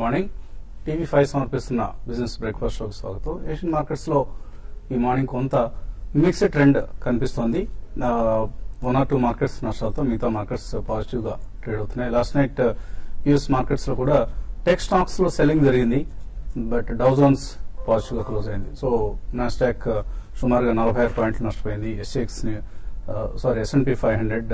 Morning TV five సమర్పిస్తున్న business breakfast షోకి స్వాగతం ఏషియన్ మార్కెట్స్ లో ఈ మార్నింగ్ కొంత మిక్స్డ్ ట్రెండ్ కనిపిస్తోంది వన్ ఆర్ టూ మార్కెట్స్ నష్టాలతో మిగతా మార్కెట్స్ పాజిటివ్ గా ట్రేడ్ అవుతున్నాయి లాస్ట్ నైట్ యుఎస్ మార్కెట్స్ లో కూడా టెక్ స్టాక్స్ లో సెల్లింగ్ జరిగింది బట్ డౌజోన్స్ పాజిటివ్ గా క్లోజ్ అయింది సో నాస్టాక్ సుమారుగా నలభై ఆరు పాయింట్లు నష్టపోయింది SX sorry S and P five hundred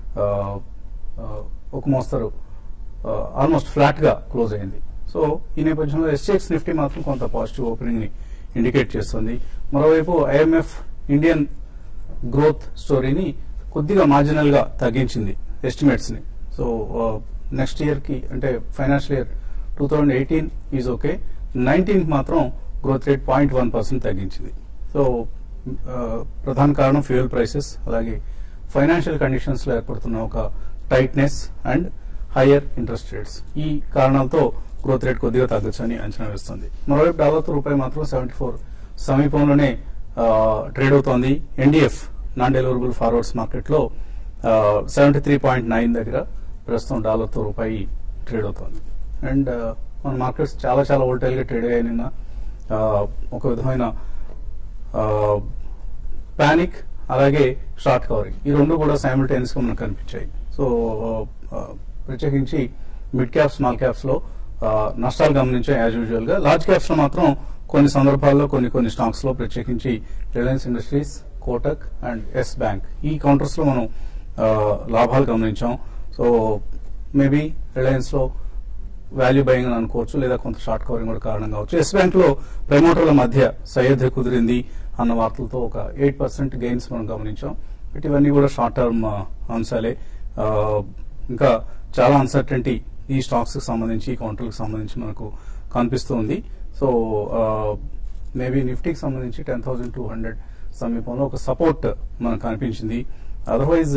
ఒక మోస్తరు ఆల్మోస్ట్ ఫ్లాట్ గా క్లోజ్ అయింది సో ఈ నేపథ్యంలో ఎస్ఎక్స్ నిఫ్టీ మాత్రం కొంత పాజిటివ్ ఓపెనింగ్ ని ఇండికేట్ చేస్తుంది మరోవైపు ఐఎంఎఫ్ ఇండియన్ గ్రోత్ స్టోరీని కొద్దిగా మార్జినల్ గా తగ్గించింది ఎస్టిమేట్స్ ని సో నెక్స్ట్ ఇయర్ కి అంటే financial year two thousand eighteen is okay nineteen మాత్రం growth rate point one percent తగ్గించింది సో ప్రధాన కారణం ఫ్యూయల్ ప్రైసెస్ అలాగే ఫైనాన్షియల్ కండిషన్స్ లో ఏర్పడుతున్న ఒక tightness and higher interest rates ఈ కారణాలతో గ్రోత్ రేట్ కొద్దిగా తగ్గొచ్చని అంచనా వేస్తుంది మరోవైపు డాలర్తో రూపాయి మాత్రం సెవెంటీ ఫోర్ సమీపంలోనే ట్రేడ్ అవుతోంది NDF non deliverable forwards market లో సెవెంటీ త్రీ పాయింట్ నైన్ దగ్గర ప్రస్తుతం డాలర్తో రూపాయి ట్రేడ్ అవుతోంది అండ్ మన మార్కెట్స్ చాలా చాలా వోల్టైల్ గా ట్రేడ్ అయ్యాయి నిన్న ఒక విధమైన పానిక్ అలాగే షార్ట్ కవరింగ్ ఈ రెండు కూడా సైమిల్టైనస్ గా మనకు కనిపించాయి సో ప్రత్యేకించి మిడ్ క్యాప్ స్మాల్ క్యాప్స్ లో నష్టాలు గమనించాం యాజ్ యూజువల్ గా లార్జ్ క్యాప్స్ లో మాత్రం కొన్ని సందర్భాల్లో కొన్ని కొన్ని స్టాక్స్ లో ప్రత్యేకించి Reliance Industries Kotak and Yes bank ఈ కౌంటర్స్ లో మనం లాభాలు గమనించాం సో మేబీ రిలయన్స్ లో వాల్యూ బయింగ్ అని అనుకోవచ్చు లేదా కొంత షార్ట్ కవరింగ్ కూడా కారణం కావచ్చు ఎస్ బ్యాంక్ లో ప్రమోటర్ల మధ్య సయోధ్య కుదిరింది అన్న వార్తలతో ఒక ఎయిట్ పర్సెంట్ గెయిన్స్ మనం గమనించాం బట్ ఇవన్నీ కూడా షార్ట్ టర్మ్ అంశాలే ఇంకా చాలా అన్సర్టెంటీ ఈ స్టాక్స్ కి సంబంధించి కౌంటర్లకు సంబంధించి మనకు కనిపిస్తుంది సో మేబీ నిఫ్టీకి సంబంధించి టెన్ థౌసండ్ టూ హండ్రెడ్ సమీపంలో ఒక సపోర్ట్ మనకు కనిపించింది అదర్వైజ్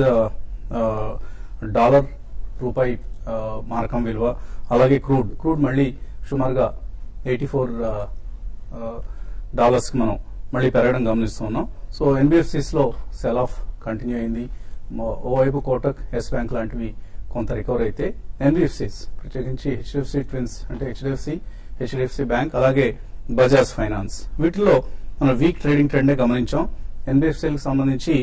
డాలర్ రూపాయి మారకం విలువ అలాగే క్రూడ్ క్రూడ్ మళ్ళీ సుమారుగా ఎయిటీ ఫోర్ డాలర్స్ కి మనం మళ్ళీ పెరగడం గమనిస్తున్నాం సో ఎన్బిఎఫ్సిస్ లో సెల్ ఆఫ్ కంటిన్యూ అయింది ఓవైపు కోటక్ ఎస్ బ్యాంక్ లాంటివి కొంత రికవర్ అయితే ఎన్బిఎఫ్సిస్ ప్రత్యేకించి హెచ్డిఎఫ్సి ట్విన్స్ అంటే హెచ్డిఎఫ్సి హెచ్డిఎఫ్సి బ్యాంక్ అలాగే బజాజ్ ఫైనాన్స్ వీటిలో మనం వీక్ ట్రేడింగ్ ట్రెండ్ గమనించాం ఎన్బిఎఫ్సిలకు సంబంధించి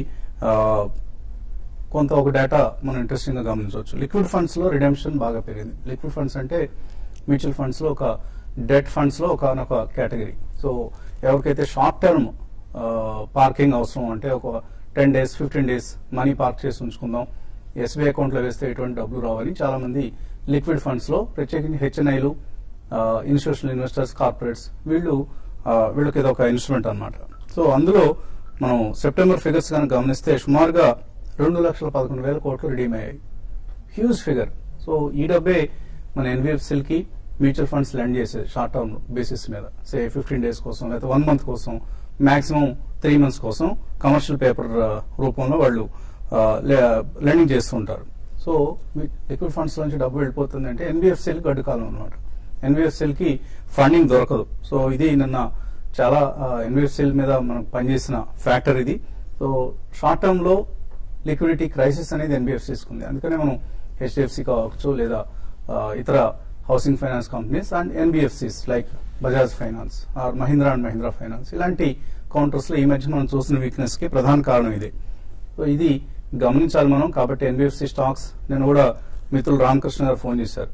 కొంత ఒక డేటా మనం ఇంట్రెస్టింగ్ గా గమనించవచ్చు లిక్విడ్ ఫండ్స్ లో రిడెంప్షన్ బాగా పెరిగింది లిక్విడ్ ఫండ్స్ అంటే మ్యూచువల్ ఫండ్స్ లో ఒక డెట్ ఫండ్స్ లో ఒక కేటగిరీ సో ఎవరికైతే షార్ట్ టర్మ్ పార్కింగ్ అవసరం అంటే ఒక ten days fifteen days money park చేసి ఉంచుకుందాం ఎస్బీఐ అకౌంట్ లో వేస్తే ఎటువంటి డబ్బులు రావని చాలా మంది లిక్విడ్ ఫండ్స్ లో ప్రత్యేకించి హెచ్ఎన్ఐలు ఇన్స్టిట్యూషనల్ ఇన్వెస్టర్స్ కార్పొరేట్స్ వీళ్ళు వీళ్ళకి ఇది ఒక ఇన్స్ట్రుమెంట్ అనమాట సో అందులో మనం సెప్టెంబర్ ఫిగర్స్ కనుక గమనిస్తే సుమారుగా రెండు లక్షల పదకొండు వేల కోట్లు రిడీమ్ అయ్యాయి హ్యూజ్ ఫిగర్ సో ఈ డబ్బే మన ఎన్బిఎఫ్సిల్కి మ్యూచువల్ ఫండ్స్ లెండ్ చేసేది షార్ట్ టర్మ్ బేసిస్ మీద సే ఫిఫ్టీన్ డేస్ కోసం లేదా వన్ మంత్ కోసం మాక్సిమం త్రీ మంత్స్ కోసం కమర్షియల్ పేపర్ రూపంలో వాళ్ళు లెండింగ్ చేస్తుంటారు సో లిక్విడ్ ఫండ్స్ నుంచి డబ్బు వెళ్ళిపోతుంది అంటే ఎన్బిఎఫ్సిల్ గడ్డు కాలం అనమాట ఎన్బిఎఫ్సిల్ కి ఫండింగ్ దొరకదు సో ఇది నిన్న చాలా ఎన్బిఎఫ్సిల్ మీద మనం పనిచేసిన ఫ్యాక్టర్ ఇది సో షార్ట్ టర్మ్ లో లిక్విడిటీ క్రైసిస్ అనేది ఎన్బిఎఫ్సిస్ ఉంది అందుకనే మనం హెచ్డిఎఫ్సి కావచ్చు లేదా ఇతర housing finance companies and NBFCs like Bajaj finance or Mahindra and Mahindra finance ఇలాంటి కౌంటర్స్ లో ఈ మధ్య మనం చూసిన వీక్నెస్ కి ప్రధాన కారణం ఇదే సో ఇది గమనించాలి మనం కాబట్టి ఎన్బిఎఫ్సి స్టాక్స్ నేను కూడా మిత్రులు రామకృష్ణ గారు ఫోన్ చేశారు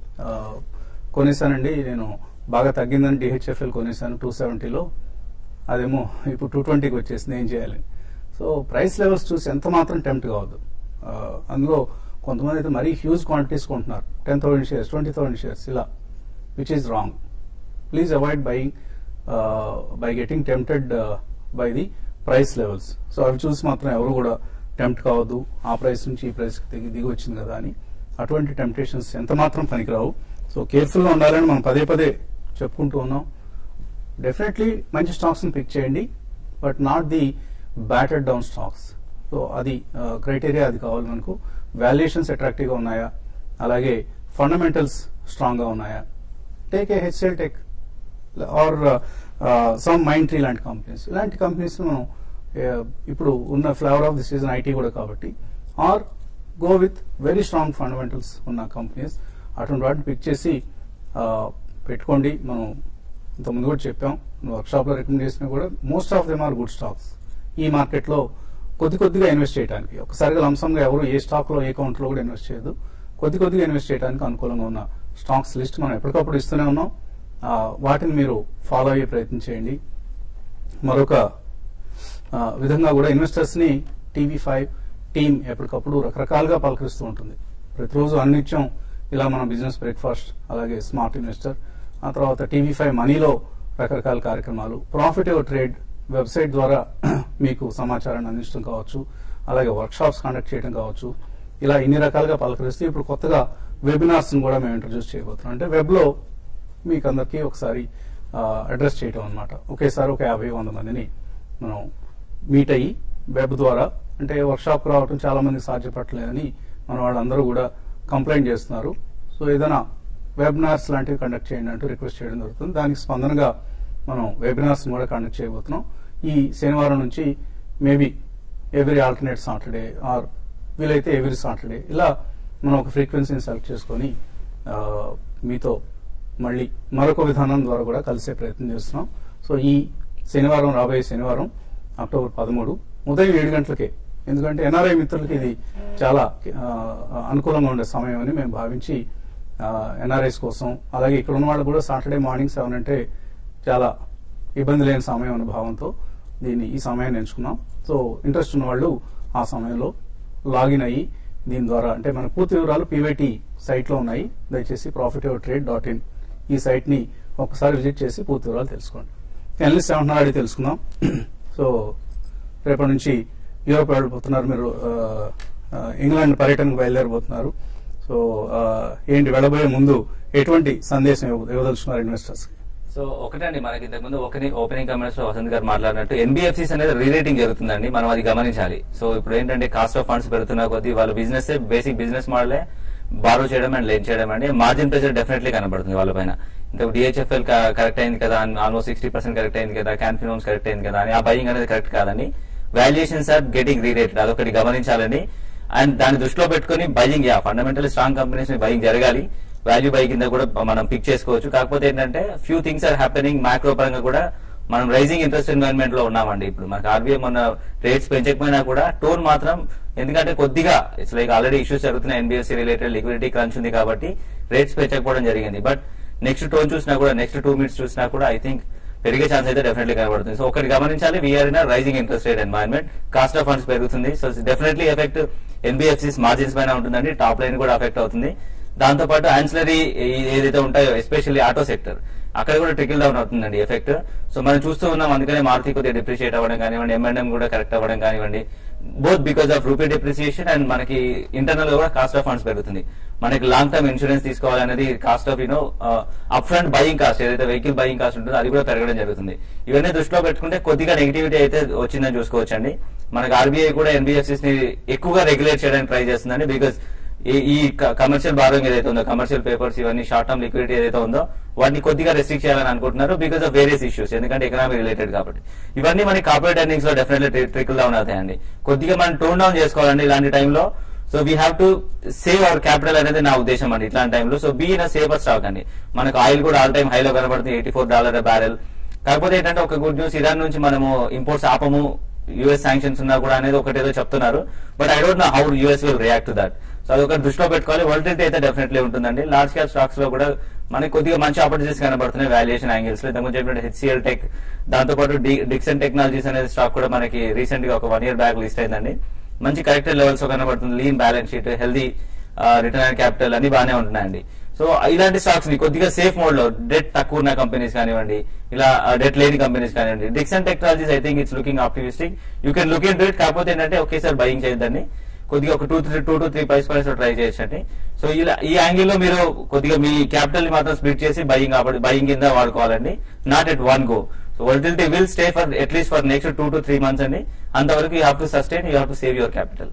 కొనేసానండి నేను బాగా తగ్గిందని డిహెచ్ఎఫ్ఎల్ కొనేసాను టూ సెవెంటీలో అదేమో ఇప్పుడు టూ ట్వంటీకి వచ్చేసింది ఏం చేయాలి సో ప్రైస్ లెవెల్స్ చూసి ఎంత మాత్రం టెంప్ట్ కావద్దు అందులో కొంతమంది అయితే మరీ హ్యూజ్ క్వాంటిటీస్ కొంటున్నారు ten thousand shares twenty thousand shares ఇలా which is wrong please avoid buying by getting tempted by the price levels so అవి చూసి మాత్రం ఎవరు కూడా టెంప్ట్ కావద్దు ఆ ప్రైస్ నుంచి ఈ ప్రైస్ దిగి దిగి వచ్చింది కదా అని అటువంటి టెంప్టేషన్స్ ఎంత మాత్రం పనికిరావు సో కేర్ఫుల్ గా ఉండాలని మనం పదే పదే చెప్పుకుంటూ ఉన్నాం డెఫినెట్లీ మంచి స్టాక్స్ ని పిక్ చేయండి but not the batted down stocks so అది క్రైటీరియా అది కావాలి మనకు వాల్యుయేషన్స్ అట్రాక్టివ్ గా ఉన్నాయా అలాగే ఫండమెంటల్స్ స్ట్రాంగ్ గా ఉన్నాయా take a HCL tech or some Mindtree లాంటి కంపెనీస్ ఇలాంటి కంపెనీస్ మనం ఇప్పుడు ఉన్న flavour of the season IT కూడా కాబట్టి or go with very strong fundamentals ఉన్న కంపెనీస్ అటువంటి వాటిని పిక్ చేసి ఆ, పెట్టుకోండి మనం ఇంతకుముందు కూడా చెప్పాం వర్క్షాప్లో రికమెండ్ చేసినా కూడా most of them are good stocks ఈ మార్కెట్లో కొద్ది కొద్దిగా ఇన్వెస్ట్ చేయడానికి ఒకసారిగా లంసంగా ఎవరు ఏ స్టాక్లో ఏ కౌంట్లో కూడా ఇన్వెస్ట్ చేయదు కొద్ది కొద్దిగా ఇన్వెస్ట్ చేయడానికి అనుకూలంగా ఉన్న స్టాక్స్ లిస్ట్ మనం ఎప్పటికప్పుడు ఇస్తూనే ఉన్నాం ఆ, వాటిని మీరు ఫాలో అయ్యే ప్రయత్నం చేయండి మరొక ఆ, విధంగా కూడా ఇన్వెస్టర్స్ ని టీవీ ఫైవ్ టీమ్ ఎప్పటికప్పుడు రకరకాలుగా పలకరిస్తూ ఉంటుంది ప్రతిరోజు అన్నిత్యం ఇలా మన బిజినెస్ బ్రేక్ఫాస్ట్ అలాగే స్మార్ట్ ఇన్వెస్టర్ ఆ తర్వాత టీవీ ఫైవ్ మనీలో రకరకాల కార్యక్రమాలు ప్రాఫిట్ ట్రేడ్ వెబ్సైట్ ద్వారా మీకు సమాచారాన్ని అందించడం కావచ్చు అలాగే వర్క్షాప్స్ కండక్ట్ చేయడం కావచ్చు ఇలా ఇన్ని రకాలుగా పలకరిస్తూ ఇప్పుడు కొత్తగా వెబినార్స్ కూడా మేము ఇంట్రడ్యూస్ చేయబోతున్నాం అంటే వెబ్ లో మీకు అందరికీ ఒకసారి అడ్రస్ చేయటం అనమాట ఒకేసారి ఒక యాభై వంద మందిని మనం మీట్ అయ్యి వెబ్ ద్వారా అంటే వర్క్షాప్ రావటం చాలా మందికి సాధ్యపడలేదని మన వాళ్ళందరూ కూడా కంప్లైంట్ చేస్తున్నారు సో ఏదైనా వెబినార్స్ లాంటివి కండక్ట్ చేయండి అంటూ రిక్వెస్ట్ చేయడం జరుగుతుంది దానికి స్పందనగా మనం వెబినార్స్ కూడా కండక్ట్ చేయబోతున్నాం ఈ శనివారం నుంచి maybe every alternate Saturday or వీలైతే ఎవ్రీ సాటర్డే ఇలా మనం ఒక ఫ్రీక్వెన్సీని సెలెక్ట్ చేసుకొని ఆ, మీతో మళ్ళీ మరొక విధానం ద్వారా కూడా కలిసే ప్రయత్నం చేస్తున్నాం సో ఈ శనివారం రాబోయే శనివారం అక్టోబర్ పదమూడు ఉదయం ఏడు గంటలకే ఎందుకంటే ఎన్ఆర్ఐ మిత్రులకి ఇది చాలా ఆ, అనుకూలంగా ఉండే సమయం అని మేము భావించి ఎన్ఆర్ఐస్ కోసం అలాగే ఇక్కడ ఉన్న వాళ్ళు కూడా సాటర్డే మార్నింగ్ సెవెన్ అంటే చాలా ఇబ్బంది లేని సమయం అనే భావంతో దీన్ని ఈ సమయాన్ని ఎంచుకున్నాం సో ఇంట్రెస్ట్ ఉన్న వాళ్ళు ఆ సమయంలో లాగిన్ అయ్యి దీని ద్వారా అంటే మన పూర్తి వివరాలు పీవైటీ సైట్లో ఉన్నాయి దయచేసి ప్రాఫిట్ ట్రేడ్ డాట్ ఇన్ ఈ సైట్ని ఒకసారి విజిట్ చేసి పూర్తి వివరాలు తెలుసుకోండి ఎనలిస్ట్ ఏమంటున్నారు అడిగి తెలుసుకుందాం సో రేపటి నుంచి యూరోప్ వెళ్ళిపోతున్నారు మీరు ఆ, ఆ, ఇంగ్లాండ్ పర్యటనకు బయలుదేరబోతున్నారు సో ఆ, ఏంటి వెళ్ళబోయే ముందు ఎటువంటి సందేశం ఇవ్వ- ఇవ్వదలుచుకున్నారు ఇన్వెస్టర్స్ సో ఒకటండి మనకి ఇంతకుముందు ఓపెనింగ్ ఓపెనింగ్ కమెంట్స్ లో వసంత్ గారు మాట్లాడినట్టు ఎన్బిఎఫ్సిస్ అనేది రీరేటింగ్ జరుగుతుందండి మనం అది గమనించాలి సో ఇప్పుడు ఏంటంటే కాస్ట్ ఆఫ్ ఫండ్స్ పెరుగుతున్న కొద్దీ వాళ్ళ బిజినెస్ బేసిక్ బిజినెస్ మోడలే బారో చేయడం అండ్ లెండ్ చేయడం అండి మార్జిన్ ప్రెషర్ డెఫినెట్లీ కనబడుతుంది వాళ్ళ పైన ఇంత డిహెచ్ఎఫ్ఎల్ కరెక్ట్ అయింది కదా ఆల్మోస్ట్ సిక్స్టీ పర్సెంట్ కరెక్ట్ అయింది కదా క్యాన్ఫినోన్స్ కరెక్ట్ అయింది కదా అని ఆ బయింగ్ అనేది కరెక్ట్ కాదండి వాల్యుయేషన్స్ ఆర్ గెటింగ్ రీరేటెడ్ అదొకటి గమనించాలండి అండ్ దాన్ని దృష్టిలో పెట్టుకుని బయింగ్ యా ఫండమెంటల్ స్ట్రాంగ్ కంపెనీస్ బయింగ్ జరగాలి వాల్యూ బై కింద కూడా మనం పిక్ చేసుకోవచ్చు కాకపోతే ఏంటంటే few things are happening macro పరంగా కూడా మనం రైజింగ్ ఇంట్రెస్ట్ ఎన్వైరన్మెంట్ లో ఉన్నామండి ఇప్పుడు మనకి ఆర్బీఐ మన రేట్స్ పెంచకపోయినా కూడా టోన్ మాత్రం ఎందుకంటే కొద్దిగా ఇట్స్ లైక్ ఆల్రెడీ ఇష్యూస్ జరుగుతున్నాయి ఎన్బిఎస్సీ రిలేటెడ్ లిక్విడిటీ క్రంచ్ ఉంది కాబట్టి రేట్స్ పెంచకపోవడం జరిగింది బట్ నెక్స్ట్ టోన్ చూసినా కూడా నెక్స్ట్ టూ మినిట్స్ చూసినా కూడా ఐ థింక్ పెరిగే ఛాన్స్ అయితే డెఫినెట్లీ కనబడుతుంది సో ఒకటి గమనించాలి we're in rising interest rate environment cost of funds పెరుగుతుంది so definitely effect NBFCs margins పైన ఉంటుందండి టాప్ లైన్ కూడా అఫెక్ట్ అవుతుంది దాంతో పాటు ఆన్సిలరీ ఏదైతే ఉంటాయో ఎస్పెషల్లీ ఆటో సెక్టర్ అక్కడ కూడా ట్రికిల్ డౌన్ అవుతుందండి ఎఫెక్ట్ సో మనం చూస్తూ ఉన్నాం అందుకనే మారుతి కొద్దిగా డిప్రిషియేట్ అవ్వడం కానివ్వండి ఎంఎండ్ఎం కూడా కరెక్ట్ అవ్వడం కానివ్వండి both because of rupee depreciation and మనకి ఇంటర్నల్ కూడా కాస్ట్ ఆఫ్ ఫండ్స్ పెరుగుతుంది మనకి లాంగ్ టర్మ్ ఇన్సూరెన్స్ తీసుకోవాలనేది cost of you know upfront buying cost ఏదైతే వెహికల్ బయింగ్ కాస్ట్ ఉంటుందో అది కూడా పెరగడం జరుగుతుంది ఇవన్నీ దృష్టిలో పెట్టుకుంటే కొద్దిగా నెగిటివిటీ అయితే వచ్చిందని చూసుకోవచ్చండి మనకి ఆర్బీఐ కూడా ఎన్బిఎఫ్సిస్ ని ఎక్కువగా రెగ్యులేట్ చేయడానికి ట్రై చేస్తుందండి బికాస్ ఈ ఈ కమర్షియల్ బారోయింగ్ ఏదైతే ఉందో కమర్షియల్ పేపర్స్ ఇవన్నీ షార్ట్ టర్మ్ లిక్విడిటీ ఏదైతే ఉందో వాటిని కొద్దిగా రెస్ట్రిక్ట్ చేయాలని అనుకుంటున్నారు బికాస్ ఆఫ్ వేరియస్ ఇష్యూస్ ఎందుకంటే ఎకనామిక్ రిలేటెడ్ కాబట్టి ఇవన్నీ మనకి కార్పొరేట్ ఎర్నింగ్స్ లో డెఫినెట్లీ ట్రికల్ డౌన్ అవుతాయండి కొద్దిగా మనం టోన్ డౌన్ చేసుకోవాలండి ఇలాంటి టైంలో so we have to save our capital అనేది నా ఉద్దేశం అండి ఇట్లాంటి టైంలో so be in safer stock అండి మనకు ఆయిల్ కూడా ఆల్ టైమ్ హైలో కనబడుతుంది ఎయిటీ ఫోర్ డాలర్ బ్యారెల్ కాకపోతే ఏంటంటే ఒక గుడ్ న్యూస్ ఇరాన్ నుంచి మనము ఇంపోర్ట్స్ ఆపము యుఎస్ శాంక్షన్స్ ఉన్నా కూడా అనేది ఒకటి ఏదో చెప్తున్నారు but I don't know how US will react to that so అది ఒకటి దృష్టిలో పెట్టుకోవాలి వోల్టిలిటీ అయితే డెఫినెట్లీ ఉంటుందండి లార్జ్ క్యాప్ స్టాక్స్ లో కూడా మనకి కొద్దిగా మంచి ఆపర్చునిటీస్ కనబడుతున్నాయి వాల్యుయేషన్ యాంగిల్స్ లో ఇంతకుముందు చెప్పినట్టు హెచ్సిఎల్ టెక్ దాంతో పాటు డిక్సన్ టెక్నాలజీస్ అనేది స్టాక్ కూడా మనకి రీసెంట్ గా ఒక వన్ ఇయర్ బ్యాక్ లిస్ట్ అయిందండి మంచి కరెక్టెడ్ లెవెల్స్ లో కనబడుతుంది lean balance sheet healthy return and capital అన్ని బాగానే ఉంటున్నాయండి సో ఇలాంటి స్టాక్స్ ని కొద్దిగా సేఫ్ మోడ్ లో డెట్ తక్కువ ఉన్న కంపెనీస్ కానివ్వండి ఇలా డెట్ లేని కంపెనీస్ కానివ్వండి Dixon technologies I think it's looking optimistic you can look in it కాకపోతే ఏంటంటే ఒకేసారి బయింగ్ చేయొద్దండి కొద్దిగా ఒక two three two to three price points try చేయొచ్చండి సో ఇలా ఈ యాంగిల్ లో మీరు కొద్దిగా మీ క్యాపిటల్ ని మాత్రం స్ప్లిట్ చేసి బయింగ్ బయింగ్ కింద వాడుకోవాలండి not at one go so volatility will stay for at least for next two to three months అండి అంతవరకు you have to sustain you have to save your capital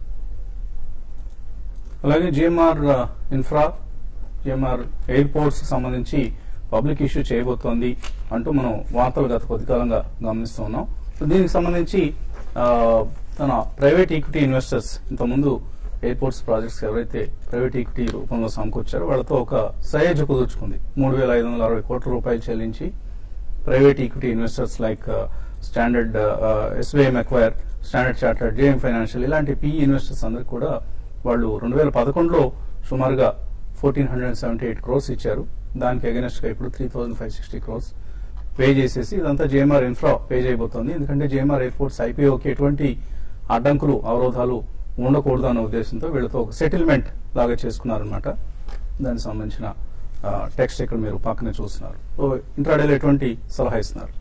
అలాగే జిఎంఆర్ ఇన్ఫ్రా జిఎంఆర్ ఎయిర్పోర్ట్స్ సంబంధించి public issue చేయబోతోంది అంటూ మనం వార్తలు గత కొద్ది కాలంగా గమనిస్తూ ఉన్నాం సో దీనికి సంబంధించి ఆ, తన ప్రైవేట్ ఈక్విటీ ఇన్వెస్టర్స్ ఇంతకుముందు ఎయిర్పోర్ట్స్ ప్రాజెక్ట్స్ ఎవరైతే ప్రైవేట్ ఈక్విటీ రూపంలో సమకూర్చారో వాళ్ళతో ఒక సహజ కుదుర్చుకుంది మూడు వేల ఐదు వందల అరవై కోట్ల రూపాయలు చెల్లించి private equity investors like standard SBI Macquarie standard chartered JM financial ఇలాంటి పీ ఇన్వెస్టర్స్ అందరికి కూడా వాళ్ళు రెండు వేల పదకొండులో సుమారుగా fourteen hundred seventy eight crores ఇచ్చారు దానికి అగెనెస్ట్ గా ఇప్పుడు three thousand five sixty crores pay చేసేసి ఇదంతా జేఎంఆర్ ఇన్ఫ్రా పే చేయబోతోంది ఎందుకంటే జేఎంఆర్ ఎయిర్పోర్ట్స్ ఐపీఓకి ఎటువంటి అడ్డంకులు అవరోధాలు ఉండకూడదు అన్న ఉద్దేశంతో వీళ్ళతో ఒక సెటిల్మెంట్ లాగా చేసుకున్నారనమాట దానికి సంబంధించిన టెక్స్ట్ ఇక్కడ మీరు పక్కనే చూస్తున్నారు సో ఇంట్రాడేలో ఎటువంటి సలహా ఇస్తున్నారు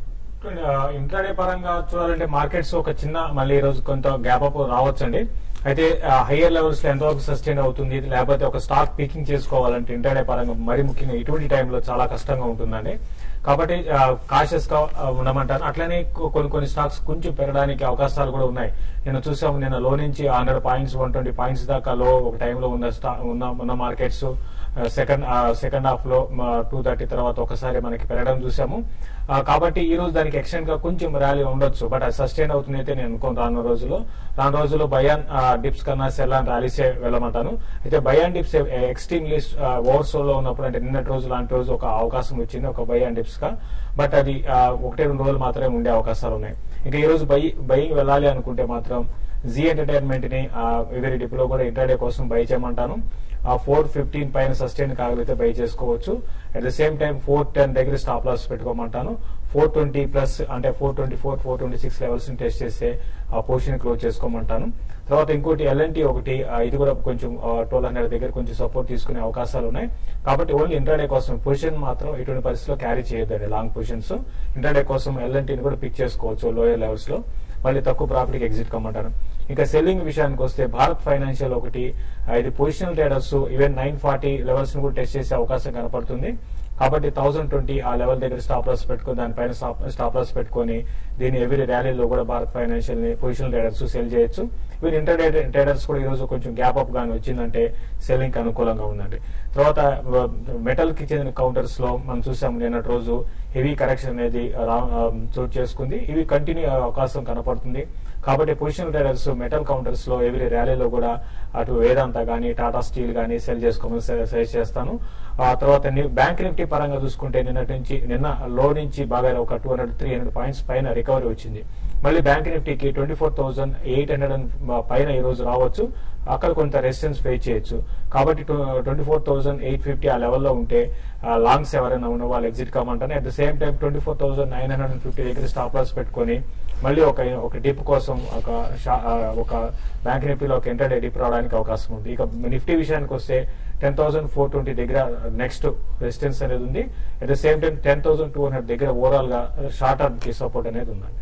ఇంట్రాడే పరంగా చూడాలంటే మార్కెట్స్ ఒక చిన్న మళ్ళీ ఈ రోజు కొంత గ్యాప్ అప్ రావచ్చండి అయితే హయ్యర్ లెవెల్స్ లో ఎంతవరకు సస్టైన్ అవుతుంది లేకపోతే ఒక స్టాక్ పీకింగ్ చేసుకోవాలంటే ఇంట్రాడే పరంగా మరి ముఖ్యంగా ఇటువంటి టైంలో చాలా కష్టంగా ఉంటుందండి కాబట్టి కాషియస్ గా ఆ, ఉండమంటాను అట్లనే కొ- కొన్ని కొన్ని స్టాక్స్ కొంచెం పెరగడానికి అవకాశాలు కూడా ఉన్నాయి నేను చూసాము నేను లో నుంచి hundred points one twenty points దాకా లో ఒక టైంలో ఉన్న స్టా ఉన్న ఉన్న మార్కెట్స్ సెకండ్ సెకండ్ హాఫ్ లో టూ థర్టీ తర్వాత ఒకసారి మనకి పెరగడం చూసాము ఆ, కాబట్టి ఈ రోజు దానికి ఎక్స్టెండ్ గా కొంచెం ర్యాలీ ఉండొచ్చు బట్ అది సస్టైన్ అవుతుంది అయితే నేను అనుకోను రానున్న రోజుల్లో రాను రోజుల్లో బయాన్ డిప్స్ కన్నా సెల్ అండ్ ర్యాలీసే వెళ్ళమంటాను అయితే buy on dips extreme list oversold లో ఉన్నప్పుడు అంటే నిన్నటి రోజు లాంటి రోజు ఒక అవకాశం వచ్చింది ఒక బయాన్ డిప్స్ గా బట్ అది ఆ, ఒకటి రెండు రోజులు మాత్రమే ఉండే అవకాశాలు ఉన్నాయి ఇంకా ఈ రోజు బై బయింగ్ వెళ్ళాలి అనుకుంటే మాత్రం జీ ఎంటర్టైన్మెంట్ ని ఎవరి డిప్ లో కూడా ఇంటర్డే కోసం బై చేయమంటాను ఆ ఫోర్ ఫిఫ్టీన్ పైన సస్టైన్ కాగలిగితే బై చేసుకోవచ్చు at the same time four ten దగ్గర స్టాప్ లాస్ పెట్టుకోమంటాను ఫోర్ ట్వంటీ ప్లస్ అంటే four twenty four four twenty six levels ని టెస్ట్ చేస్తే ఆ పొజిషన్ క్లోజ్ చేసుకోమంటాను తర్వాత ఇంకోటి ఎల్ఎన్టీ ఒకటి ఆ, ఇది కూడా కొంచెం ట్వెల్వ్ హండ్రెడ్ దగ్గర కొంచెం సపోర్ట్ తీసుకునే అవకాశాలు ఉన్నాయి కాబట్టి ఓన్లీ ఇంటర్డే కోసం పొజిషన్ మాత్రం ఎటువంటి పరిస్థితిలో క్యారీ చేయొద్దండి లాంగ్ పొజిషన్స్ ఇంటర్డే కోసం ఎల్ఎన్టీని కూడా పిక్ చేసుకోవచ్చు లోయర్ లెవెల్స్ లో మళ్ళీ తక్కువ ప్రాఫిట్ ఎగ్జిట్ కమ్మంటారు ఇంకా సెల్లింగ్ విషయానికి వస్తే భారత్ ఫైనాన్షియల్ ఒకటి ఆ, ఇది positional traders even nine forty levels ను కూడా టెస్ట్ చేసే అవకాశం కనపడుతుంది కాబట్టి థౌసండ్ ట్వంటీ ఆ లెవెల్ దగ్గర స్టాప్ లాస్ పెట్టుకొని దానిపైన స్టాప్ లాస్ పెట్టుకొని దీని ఎవరి ర్యాలీలో కూడా భారత్ ఫైనాన్షియల్ ని పొజిషనల్ ట్రేడర్స్ సెల్ చేయొచ్చు ఈవెన్ ఇంటర్ ట్రేడర్స్ కూడా ఈ రోజు కొంచెం గ్యాప్ అప్ గాని వచ్చిందంటే సెల్లింగ్ కి అనుకూలంగా ఉందండి తర్వాత మెటల్ కి చెందిన కౌంటర్స్ లో మనం చూసాం నిన్నటి రోజు హెవీ కరెక్షన్ అనేది రా- ఆ, చోటు చేసుకుంది ఇవి కంటిన్యూ అయ్యే అవకాశం కనపడుతుంది కాబట్టి పొజిషనల్ ట్రేడర్స్ మెటల్ కౌంటర్స్ లో ఎవరి ర్యాలీలో కూడా అటు వేదాంత గానీ టాటా స్టీల్ గానీ సెల్ చేసుకోమని సజెస్ట్ చేస్తాను ఆ తర్వాత ని- బ్యాంక్ నిఫ్టీ పరంగా చూసుకుంటే నిన్నటి నుంచి నిన్న లో నుంచి బాగా ఒక two hundred three hundred points పైన రికవరీ వచ్చింది మళ్ళీ బ్యాంక్ నిఫ్టీకి twenty four thousand eight hundred పైన ఈ రోజు రావచ్చు అక్కడ కొంత రెసిస్టెన్స్ ఫేస్ చేయొచ్చు కాబట్టి twenty four thousand eight fifty ఆ లెవెల్లో ఉంటే లాంగ్స్ ఎవరైనా ఉన్న వాళ్ళు ఎగ్జిట్ కామంటారు at the same time twenty four thousand nine hundred and fifty దగ్గర స్టాప్ లాస్ పెట్టుకొని మళ్ళీ ఒక ఒక డిప్ కోసం ఒక షా- ఆ, ఒక బ్యాంక్ నిఫ్టీలో ఒక ఎంటర్ డిప్ రావడానికి అవకాశం ఉంది ఇక నిఫ్టీ విషయానికి వస్తే టెన్ థౌసండ్ ఫోర్ ట్వంటీ దగ్గర నెక్స్ట్ రెసిస్టెన్స్ అనేది ఉంది at the same time ten thousand two hundred దగ్గర ఓవరాల్ గా షార్ట్ టర్మ్ కి సపోర్ట్ అనేది ఉందండి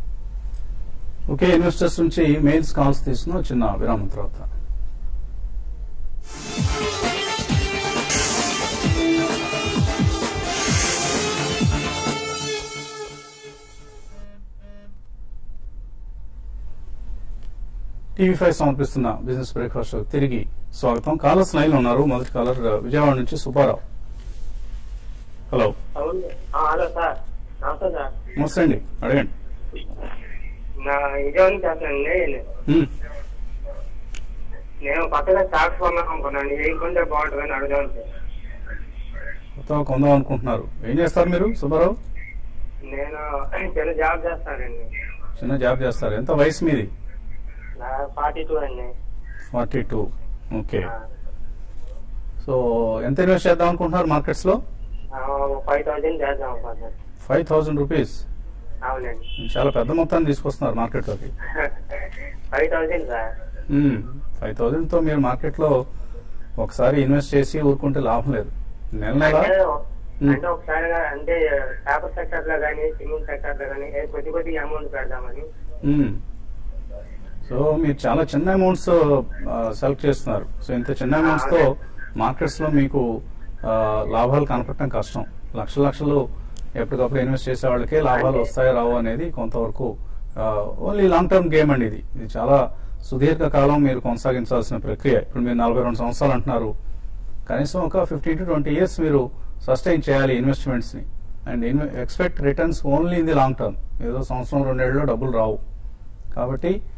ఓకే ఇన్వెస్టర్స్ నుంచి మెయిల్స్ కాల్స్ తీసుకున్న చిన్న విరామం తర్వాత టీవీ ఫైవ్ సమర్పిస్తున్న బిజినెస్ బ్రేక్ఫాస్ట్ షో తిరిగి స్వాగతం కాలర్స్ లైన్ లో ఉన్నారు మొదటి కాలర్ విజయవాడ నుంచి సుబ్బారావు హలో అవును ఆ, హలో సార్ నమస్తే సార్ నమస్తే అండి అడగండి నా విజయవాడ నుంచి చేస్తానండి హ్మ్. నేను కొత్తగా స్టాక్స్ కొన్నాను అనుకున్నాను ఏం కొంటే బాగుంటుందని అడుగుదాం సార్ కొత్తగా కొందాం అనుకుంటున్నారు ఏం చేస్తారు మీరు సుబ్బారావు నేను చిన్న జాబ్ చేస్తానండి చిన్న జాబ్ చేస్తారు ఎంత వయసు మీది నా ఫార్టీ టూ అండి ఫార్టీ టూ ఓకే ఆ, సో ఎంత ఇన్వెస్ట్ చేద్దాం అనుకుంటున్నారు మార్కెట్స్ లో ఆ, ఒక ఫైవ్ థౌజండ్ చేద్దాం అనుకుంటున్నాను ఫైవ్ థౌసండ్ రూపీస్ అవునండి చాలా పెద్ద మొత్తాన్ని తీసుకొస్తున్నారు మార్కెట్లోకి five thousand sir five thousand తో మీరు మార్కెట్ లో ఒకసారి ఇన్వెస్ట్ చేసి ఊరుకుంటే లాభం లేదు నెల నెల అంటే మ్మ్. అంటే ఒకసారి అంటే పేపర్ సెక్టర్ లో కానీ సిమెంట్ సెక్టర్ లో కానీ కొద్ది కొద్ది అమౌంట్ పెడదామని మ్మ్. సో మీరు చాలా చిన్న అమౌంట్స్ సెలెక్ట్ చేస్తున్నారు సో ఇంత చిన్న అమౌంట్స్ తో మార్కెట్స్ లో మీకు ఆ, లాభాలు కనపడటం కష్టం లక్షల లక్షలు ఎప్పటికప్పుడు ఇన్వెస్ట్ చేసే వాళ్ళకే లాభాలు వస్తాయో రావో అనేది కొంతవరకు ఓన్లీ లాంగ్ టర్మ్ గేమ్ అండి ఇది ఇది చాలా సుదీర్ఘ కాలం మీరు కొనసాగించాల్సిన ప్రక్రియ ఇప్పుడు మీరు నలభై రెండు సంవత్సరాలు అంటున్నారు కనీసం ఒక ఫిఫ్టీ టు ట్వంటీ ఇయర్స్ మీరు సస్టైన్ చేయాలి ఇన్వెస్ట్మెంట్స్ ని and expect returns only in the long term ఏదో సంవత్సరం రెండేళ్ళలో డబ్బులు రావు కాబట్టి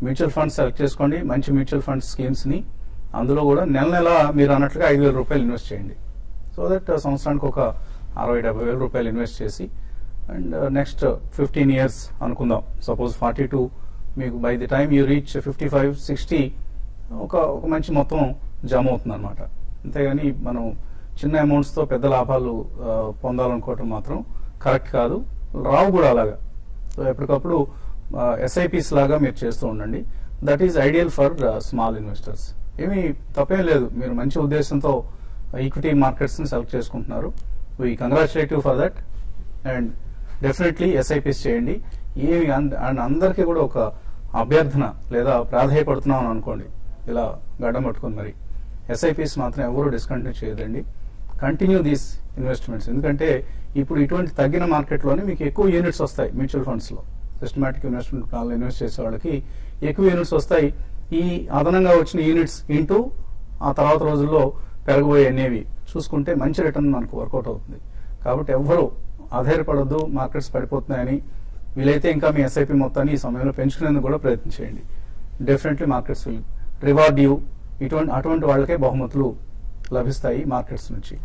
మ్యూచువల్ ఫండ్స్ సెలెక్ట్ చేసుకోండి మంచి మ్యూచువల్ ఫండ్ స్కీమ్స్ ని అందులో కూడా నెల నెల మీరు అన్నట్లుగా ఐదు వేల రూపాయలు ఇన్వెస్ట్ చేయండి సో దట్ సంవత్సరానికి ఒక అరవై డెబ్బై వేల రూపాయలు ఇన్వెస్ట్ చేసి అండ్ నెక్స్ట్ ఫిఫ్టీన్ ఇయర్స్ అనుకుందాం సపోజ్ ఫార్టీ టూ మీకు by the time you reach fifty five sixty ఒక ఒక మంచి మొత్తం జమ అవుతుంది అనమాట అంతేగాని మనం చిన్న అమౌంట్స్తో పెద్ద లాభాలు ఆ, పొందాలనుకోవటం మాత్రం కరెక్ట్ కాదు రావు కూడా అలాగా సో ఎప్పటికప్పుడు ఎస్ఐపిస్ లాగా మీరు చేస్తూ ఉండండి that is ideal for small investors ఏమీ తప్పేం లేదు మీరు మంచి ఉద్దేశంతో ఈక్విటీ మార్కెట్స్ ని సెలెక్ట్ చేసుకుంటున్నారు we congratulate you for that and definitely SIPs చేయండి ఏమి అంద- అండ్ అందరికీ కూడా ఒక అభ్యర్థన లేదా ప్రాధాయపడుతున్నాం అనుకోండి ఇలా గడ్డం పట్టుకుని మరి ఎస్ఐపిస్ మాత్రం ఎవరు డిస్కంటిన్యూ చేయదండి కంటిన్యూ దీస్ ఇన్వెస్ట్మెంట్స్ ఎందుకంటే ఇప్పుడు ఇటువంటి తగ్గిన మార్కెట్లోనే మీకు ఎక్కువ యూనిట్స్ వస్తాయి మ్యూచువల్ ఫండ్స్ లో సిస్టమాటిక్ ఇన్వెస్ట్మెంట్ ప్లాన్లో ఇన్వెస్ట్ చేసే వాళ్ళకి ఎక్కువ యూనిట్స్ వస్తాయి ఈ అదనంగా వచ్చిన యూనిట్స్ ఇంటూ ఆ తర్వాత రోజుల్లో పెరగబోయే అనేవి చూసుకుంటే మంచి రిటర్న్ మనకు వర్కౌట్ అవుతుంది కాబట్టి ఎవ్వరూ ఆధారపడద్దు మార్కెట్స్ పడిపోతున్నాయని వీలైతే ఇంకా మీ ఎస్ఐపి మొత్తాన్ని ఈ సమయంలో పెంచుకునేందుకు కూడా ప్రయత్నం చేయండి definitely markets will reward you ఇటువంటి అటువంటి వాళ్ళకే బహుమతులు లభిస్తాయి మార్కెట్స్ నుంచి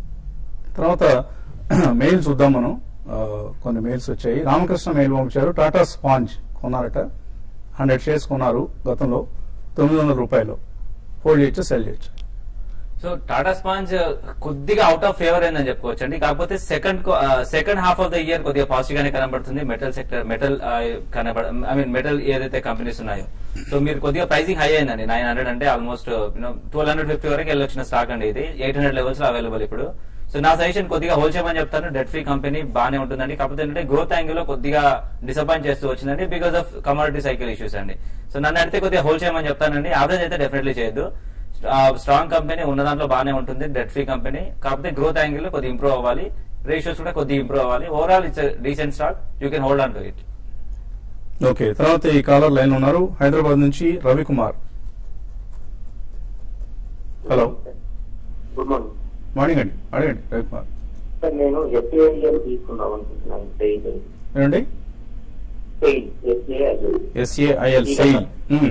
తర్వాత మెయిల్ చూద్దాం మనం ఆ, కొన్ని మెయిల్స్ వచ్చాయి రామకృష్ణ మెయిల్ పంపించారు టాటా స్పాంజ్ కొన్నారట హండ్రెడ్ షేర్స్ కొన్నారు గతంలో తొమ్మిది వందల రూపాయలు హోల్డ్ చేయొచ్చు సెల్ చేయొచ్చు సో టాటా స్పాంజ్ కొద్దిగా అవుట్ ఆఫ్ ఫేవర్ అయిందని చెప్పుకోవచ్చు అండి కాకపోతే second second half of the year కొద్దిగా పాజిటివ్ గానే కనబడుతుంది మెటల్ సెక్టర్ మెటల్ కనబడ ఐ మీన్ మెటల్ ఏదైతే కంపెనీస్ ఉన్నాయో సో మీరు కొద్దిగా ప్రైసింగ్ హై అయిందండి నైన్ హండ్రెడ్ అంటే ఆల్మోస్ట్ ట్వెల్వ్ హండ్రెడ్ ఫిఫ్టీ వరకు వెళ్ళొచ్చిన స్టాక్ అండి ఇది ఎయిట్ హండ్రెడ్ లెవెల్స్ లో అవైలబుల్ ఇప్పుడు సో నా సజెషన్ కొద్దిగా హోల్ చేయమని చెప్తాను డెట్ ఫ్రీ కంపెనీ బాగానే ఉంటుందండి కాకపోతే ఏంటంటే గ్రోత్ యాంగిల్ లో కొద్దిగా డిసప్పాయింట్ చేస్తూ వచ్చిందండి because of commodity cycle issues అండి సో నన్ను అడిగితే కొద్దిగా హోల్ చేయమని చెప్తానండి యావరేజ్ అయితే డెఫినెట్లీ చేయొద్దు స్ట్రాంగ్ కంపెనీ ఉన్న దాంట్లో బాగానే ఉంటుంది డెట్ ఫ్రీ కంపెనీ కాకపోతే గ్రోత్ యాంగిల్ లో కొద్దిగా ఇంప్రూవ్ అవ్వాలి రేషియోస్ కూడా కొద్దిగా ఇంప్రూవ్ అవ్వాలి overall it's decent stock you can hold on to it okay తర్వాత ఈ కాలర్ లైన్ ఉన్నారు హైదరాబాద్ నుంచి Ravikumar hello good morning morning అండి అడగండి రవికుమార్ సార్ నేను ఎస్ఏఐఎల్ తీసుకుందాం అనుకుంటున్నాను సెయిల్ ఏమండి సెయిల్ ఎస్ఏఐఎల్ ఎస్ఏఐఎల్ సెయిల్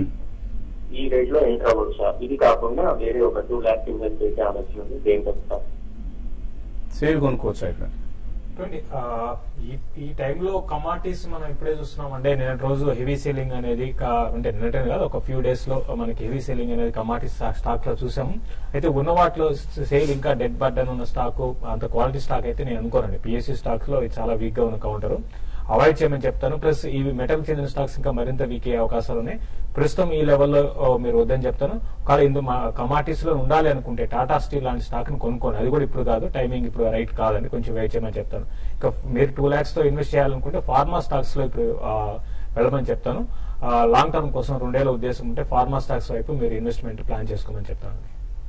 ఈ రేట్ లో ఎంటర్ అవ్వచ్చా ఇది కాకుండా వేరే ఒక టూ ల్యాక్స్ ఇన్వెస్ట్ చేసే ఆలోచన ఉంది దేనికి వస్తా సెయిల్ కొనుక్కోవచ్చు ఇక్కడ చూడండి, ఆ, ఈ ఈ టైంలో కమాడిటీస్ మనం ఇప్పుడే చూస్తున్నాం అంటే నిన్నటి రోజు హెవీ సేలింగ్ అనేది కా- అంటే నిన్నటే కాదు ఒక ఫ్యూ డేస్ లో మనకి హెవీ సేలింగ్ అనేది కమాడిటీస్ స్టాక్ లో చూసాము అయితే ఉన్న వాటిలో సేల్ ఇంకా డెడ్ బర్డన్ ఉన్న స్టాక్ అంత క్వాలిటీ స్టాక్ అయితే నేను అనుకోనండి పిఎస్సి స్టాక్స్ లో ఇది చాలా వీక్ గా ఉన్న కౌంటర్ అవాయిడ్ చేయమని చెప్తాను ప్లస్ ఇవి మెటల్ చెందిన స్టాక్స్ ఇంకా మరింత వీక్ అయ్యే అవకాశాలు ఉన్నాయి ప్రస్తుతం ఈ లెవెల్లో ఓ, మీరు వద్దని చెప్తాను కానీ ఇందు కమాటీస్ లో ఉండాలి అనుకుంటే టాటా స్టీల్ లాంటి స్టాక్ ని కొనుక్కోండి అది కూడా ఇప్పుడు కాదు టైమింగ్ ఇప్పుడు రైట్ కాదండి కొంచెం వెయిట్ చేయమని చెప్తాను ఇంకా మీరు టూ లాక్స్ తో ఇన్వెస్ట్ చేయాలనుకుంటే ఫార్మా స్టాక్స్ లో ఇప్పుడు ఆ, వెళ్ళమని చెప్తాను లాంగ్ టర్మ్ కోసం రెండేళ్ల ఉద్దేశం ఉంటే ఫార్మా స్టాక్స్ వైపు మీరు ఇన్వెస్ట్మెంట్ ప్లాన్ చేసుకోమని చెప్తాను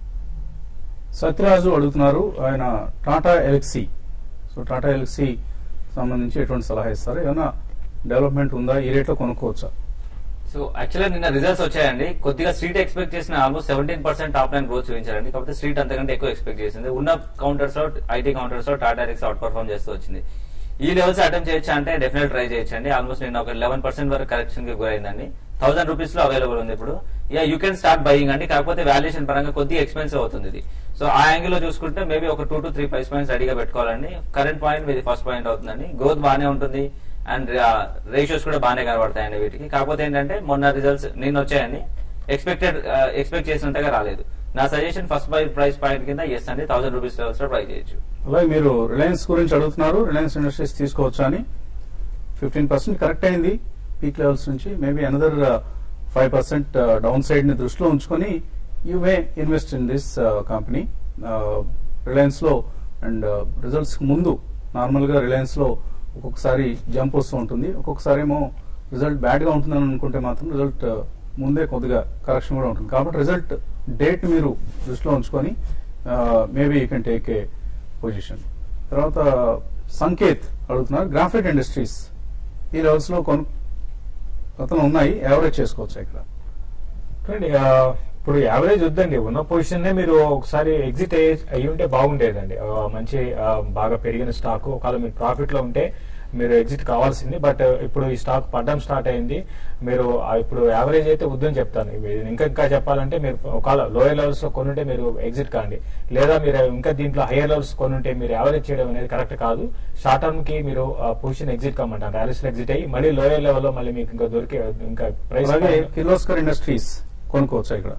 సత్యరాజు అడుగుతున్నారు ఆయన టాటా ఎల్క్సీ సో టాటా ఎల్క్సీ సంబంధించి ఎటువంటి సలహా ఇస్తారు ఏమైనా డెవలప్మెంట్ ఉందా ఈ రేట్లో కొనుక్కోవచ్చా సో యాక్చువల్గా నిన్న రిజల్ట్స్ వచ్చాయండి కొద్దిగా స్ట్రీట్ ఎక్స్పెక్ట్ చేసిన almost seventeen percent top line growth చూపించారండి కాకపోతే స్ట్రీట్ అంతకంటే ఎక్కువ ఎక్స్పెక్ట్ చేసింది ఉన్న కౌంటర్స్ లో ఐటీ కౌంటర్స్ లో టాటా ఎక్స్ అవుట్ పర్ఫార్మ్ చేస్తూ వచ్చింది ఈ లెవెల్స్ అటెంప్ట్ చేయొచ్చా అంటే డెఫినెట్ ట్రై చేయొచ్చండి ఆల్మోస్ట్ నిన్న ఒక లెవెన్ పర్సెంట్ వరకు కరెక్షన్ కి గురైందండి థౌసండ్ రూపీస్ లో అవైలబుల్ ఉంది ఇప్పుడు yeah you can start buying అండి కాకపోతే వాల్యుయేషన్ పరంగా కొద్దిగా ఎక్స్పెన్సివ్ అవుతుంది ఇది సో ఆ యాంగిల్ లో చూసుకుంటే మేబీ ఒక two to three price points రెడీగా పెట్టుకోవాలండి కరెంట్ పాయింట్ మీది ఫస్ట్ పాయింట్ అవుతుందండి గ్రోత్ బాగానే ఉంటుంది అండ్ రేషియోస్ కూడా బాగానే కనబడతాయండి వీటికి కాకపోతే ఏంటంటే మొన్న రిజల్ట్స్ నిన్న వచ్చాయండి ఎక్స్పెక్టెడ్ ఎక్స్పెక్ట్ చేసినంతగా రాలేదు నా suggestion first buy price point కింద ఎస్ అండి థౌసండ్ రూపీస్ లెవెల్స్ లో ట్రై చేయొచ్చు అలాగే మీరు రిలయన్స్ గురించి అడుగుతున్నారు రిలయన్స్ ఇండస్ట్రీస్ తీసుకోవచ్చా అని ఫిఫ్టీన్ పర్సెంట్ కరెక్ట్ అయింది పీక్ లెవెల్స్ నుంచి maybe another five percent down side ని దృష్టిలో ఉంచుకొని you may invest in this company Reliance లో అండ్ రిజల్ట్స్ ముందు నార్మల్ గా రిలయన్స్ లో ఒక్కొక్కసారి జంప్ వస్తూ ఉంటుంది ఒక్కొక్కసారి ఏమో రిజల్ట్ బ్యాడ్ గా ఉంటుందని అనుకుంటే మాత్రం రిజల్ట్ ముందే కొద్దిగా కరెక్షన్ కూడా ఉంటుంది కాబట్టి రిజల్ట్ డేట్ మీరు దృష్టిలో ఉంచుకొని maybe you can take a position తర్వాత సంకేత్ అడుగుతున్నారు గ్రాఫైట్ ఇండస్ట్రీస్ ఈ లెవెల్స్ లో కొను అతను ఉన్నాయి యావరేజ్ చేసుకోవచ్చు ఇక్కడ చూడండి ఆ, ఇప్పుడు యావరేజ్ వద్దండి ఉన్న పొజిషన్ మీరు ఒకసారి ఎగ్జిట్ అయ్యి అయ్యి ఉంటే బాగుండేదండి ఆ, మంచి ఆ, బాగా పెరిగిన స్టాక్ ఒకవేళ మీరు ప్రాఫిట్ లో ఉంటే మీరు ఎగ్జిట్ కావాల్సింది బట్ ఇప్పుడు ఈ స్టాక్ పడ్డం స్టార్ట్ అయింది మీరు ఆ ఇప్పుడు యావరేజ్ అయితే వద్దని చెప్తాను ఇవి ఇంకా ఇంకా చెప్పాలంటే మీరు ఒకవేళ లోయర్ లెవెల్స్ లో కొనుంటే మీరు ఎగ్జిట్ కాండి లేదా మీరు ఇంకా దీంట్లో హైయర్ లెవెల్స్ కొనుంటే మీరు యావరేజ్ చేయడం అనేది కరెక్ట్ కాదు షార్ట్ టర్మ్ కి మీరు పొజిషన్ ఎగ్జిట్ కమ్మంటారు ర్యాలీస్ ఎగ్జిట్ అయ్యి మళ్ళీ లోయర్ లెవెల్ లో మళ్ళీ మీకు ఇంకా దొరికే ఇంకా ప్రైస్ అలాగే కిర్లోస్కర్ ఇండస్ట్రీస్ కొనుక్కోవచ్చా ఇక్కడ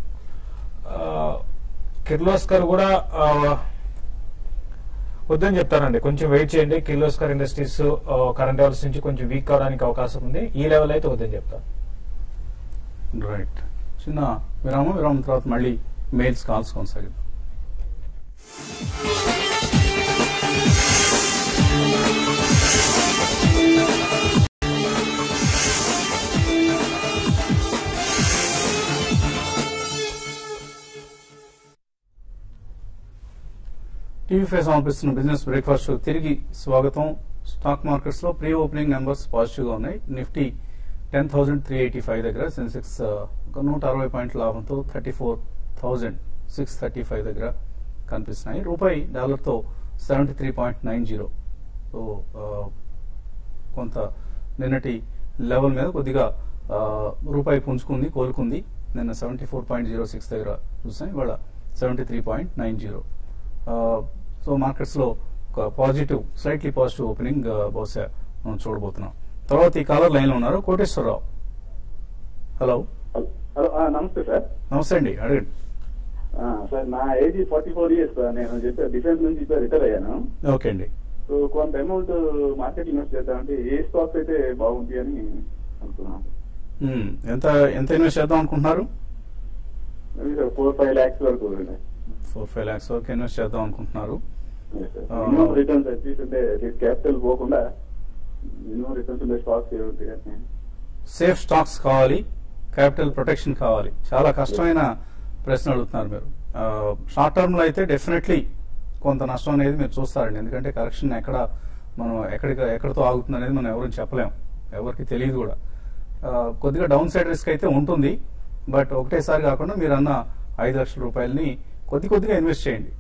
కిర్లోస్కర్ కూడా ఆ, వద్దని చెప్తానండి కొంచెం వెయిట్ చేయండి కిర్లోస్కర్ ఇండస్ట్రీస్ కరెంట్ లెవెల్స్ నుంచి కొంచెం వీక్ అవడానికి అవకాశం ఉంది ఈ లెవెల్ అయితే వద్దని చెప్తాను రైట్ చిన్న విరామం విరామం తర్వాత మళ్ళీ మెయిల్స్ కాల్స్ కొనసాగిద్దాం టీవీ ఫైవ్ సమర్పిస్తున్న బిజినెస్ బ్రేక్ఫాస్ట్ షో తిరిగి స్వాగతం స్టాక్ మార్కెట్స్ లో ప్రీ ఓపెనింగ్ నెంబర్స్ పాజిటివ్ గా ఉన్నాయి Nifty ten thousand three eighty five దగ్గర సెన్సెక్స్ ఒక నూట అరవై పాయింట్ల లాభంతో thirty four thousand six thirty five దగ్గర కనిపిస్తున్నాయి రూపాయి డాలర్తో seventy three point nine zero so ఆ, కొంత నిన్నటి లెవెల్ మీద కొద్దిగా ఆ, రూపాయి పుంజుకుంది కోలుకుంది నిన్న seventy four point zero six దగ్గర చూసాం ఇవాళ seventy three point nine zero so మార్కెట్స్లో ఒక పాజిటివ్ స్లైట్లీ పాజిటివ్ ఓపెనింగ్ బహుశా మనం చూడబోతున్నాం తర్వాత ఈ కాలర్ లైన్లో ఉన్నారు కోటేశ్వరరావు హలో హలో ఆ, నమస్తే సార్ నమస్తే అండి అడగండి ఆ, సార్ నా age forty four years sir నేను చెప్పే డిఫెన్స్ నుంచి ఇప్పుడు రిటైర్ అయ్యాను ఓకే అండి సో కొంత అమౌంట్ మార్కెట్ ఇన్వెస్ట్ చేద్దామంటే ఏ స్టాక్స్ అయితే బాగుంది అని అనుకున్నాను మ్మ్. ఎంత ఎంత ఇన్వెస్ట్ చేద్దాం అనుకుంటున్నారు ఫోర్ ఫైవ్ ల్యాక్స్ వరకు ఫోర్ ఫైవ్ ల్యాక్స్ వరకు ఇన్వెస్ట్ చేద్దాం అనుకుంటున్నారు ఆ. మినిమం రిటర్న్స్ అట్లీస్ట్ అంటే క్యాపిటల్ పోకుండా మినిమం రిటర్న్స్ ఉండే స్టాక్స్ ఏమిటి అని సేఫ్ స్టాక్స్ కావాలి క్యాపిటల్ ప్రొటెక్షన్ కావాలి చాలా కష్టమైన ప్రశ్న అడుగుతున్నారు మీరు షార్ట్ టర్మ్ లో అయితే డెఫినెట్లీ కొంత నష్టం అనేది మీరు చూస్తారండి ఎందుకంటే కరెక్షన్ ఎక్కడ మనం ఎక్కడికి ఎక్కడితో ఆగుతుంది అనేది మనం ఎవరు చెప్పలేం ఎవరికి తెలియదు కూడా ఆ, కొద్దిగా డౌన్ సైడ్ రిస్క్ అయితే ఉంటుంది బట్ ఒకటేసారి కాకుండా మీరు అన్న ఐదు లక్షల రూపాయలని కొద్ది కొద్దిగా ఇన్వెస్ట్ చేయండి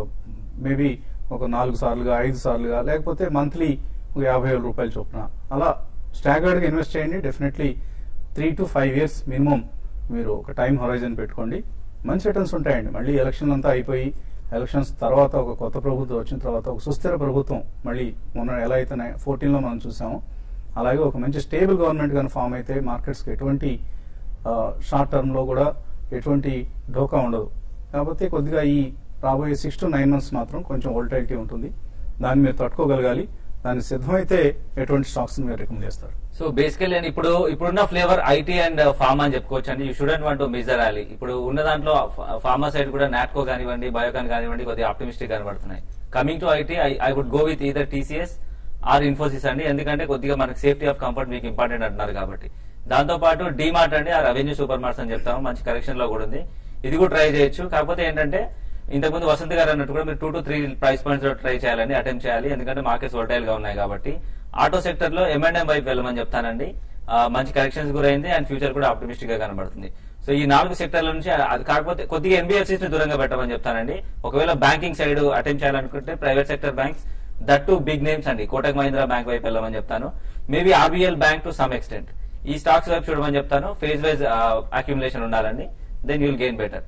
మేబీ ఒక నాలుగు సార్లుగా ఐదు సార్లుగా లేకపోతే మంత్లీ ఒక యాభై వేల రూపాయలు చొప్పున అలా స్టాగర్డ్గా ఇన్వెస్ట్ చేయండి definitely three to five years minimum మీరు ఒక టైం హొరైజన్ పెట్టుకోండి మంచి రిటర్న్స్ ఉంటాయండి మళ్ళీ ఎలక్షన్ అంతా అయిపోయి ఎలక్షన్స్ తర్వాత ఒక కొత్త ప్రభుత్వం వచ్చిన తర్వాత ఒక సుస్థిర ప్రభుత్వం మళ్ళీ మొన్న ఎలా అయితే ఫోర్టీన్లో మనం చూసామో అలాగే ఒక మంచి స్టేబుల్ గవర్నమెంట్ కానీ ఫామ్ అయితే మార్కెట్స్కి ఎటువంటి షార్ట్ టర్మ్లో కూడా ఎటువంటి ఢోకా ఉండదు కాకపోతే కొద్దిగా ఈ రాబోయే సిక్స్ టు నైన్ మంత్స్ మాత్రం కొంచెం వోల్టైలిటీ ఉంటుంది దాన్ని మీరు తట్టుకోగలగాలి దానికి సిద్ధమైతే ఎటువంటి స్టాక్స్ మీరు రికమెండ్ చేస్తారు సో బేసికల్లీ అండి ఇప్పుడు ఇప్పుడున్న ఫ్లేవర్ ఐటీ అండ్ ఫార్మా అని చెప్పుకోవచ్చు అండి you shouldn't want miserably ఇప్పుడు ఉన్న దాంట్లో ఫార్మా సైడ్ కూడా నాట్కో కానివ్వండి బయోకాన్ కానివ్వండి కొద్దిగా ఆప్టిమిస్టిక్ కనబడుతున్నాయి coming to IT I would go with either TCS or Infosys అండి ఎందుకంటే కొద్దిగా మనకి సేఫ్టీ ఆఫ్ కంఫర్ట్ మీకు ఇంపార్టెంట్ అంటున్నారు కాబట్టి దాంతో పాటు డీమార్ట్ అండి ఆ రెవెన్యూ సూపర్ మార్ట్స్ అని చెప్తాము మంచి కరెక్షన్ లో కూడా ఉంది ఇది కూడా ట్రై చేయొచ్చు కాకపోతే ఏంటంటే ఇంతకుముందు వసంత్ గారు అన్నట్టు కూడా మీరు two to three price points లో ట్రై చేయాలని అటెంప్ట్ చేయాలి ఎందుకంటే మార్కెట్స్ వోటైల్ గా ఉన్నాయి కాబట్టి ఆటో సెక్టర్ లో ఎంఎండ్ఎం వైపు వెళ్ళమని చెప్తానండి ఆ, మంచి కరెక్షన్స్ గురైంది అండ్ ఫ్యూచర్ కూడా ఆప్టిమిస్టిక్ గా కనబడుతుంది సో ఈ నాలుగు సెక్టర్ల నుంచి అది కాకపోతే కొద్దిగా ఎన్బిఎఫ్సిస్ ని దూరంగా పెట్టమని చెప్తానండి ఒకవేళ బ్యాంకింగ్ సైడ్ అటెంప్ట్ చేయాలనుకుంటే private sector banks that too big names అండి కోటక్ మహీంద్రా బ్యాంక్ వైపు వెళ్ళమని చెప్తాను maybe RBL bank to some extent ఈ స్టాక్స్ వైపు చూడమని చెప్తాను ఫేజ్ వైజ్ అక్యుములేషన్ ఉండాలండి దెన్ యూల్ గెయిన్ బెటర్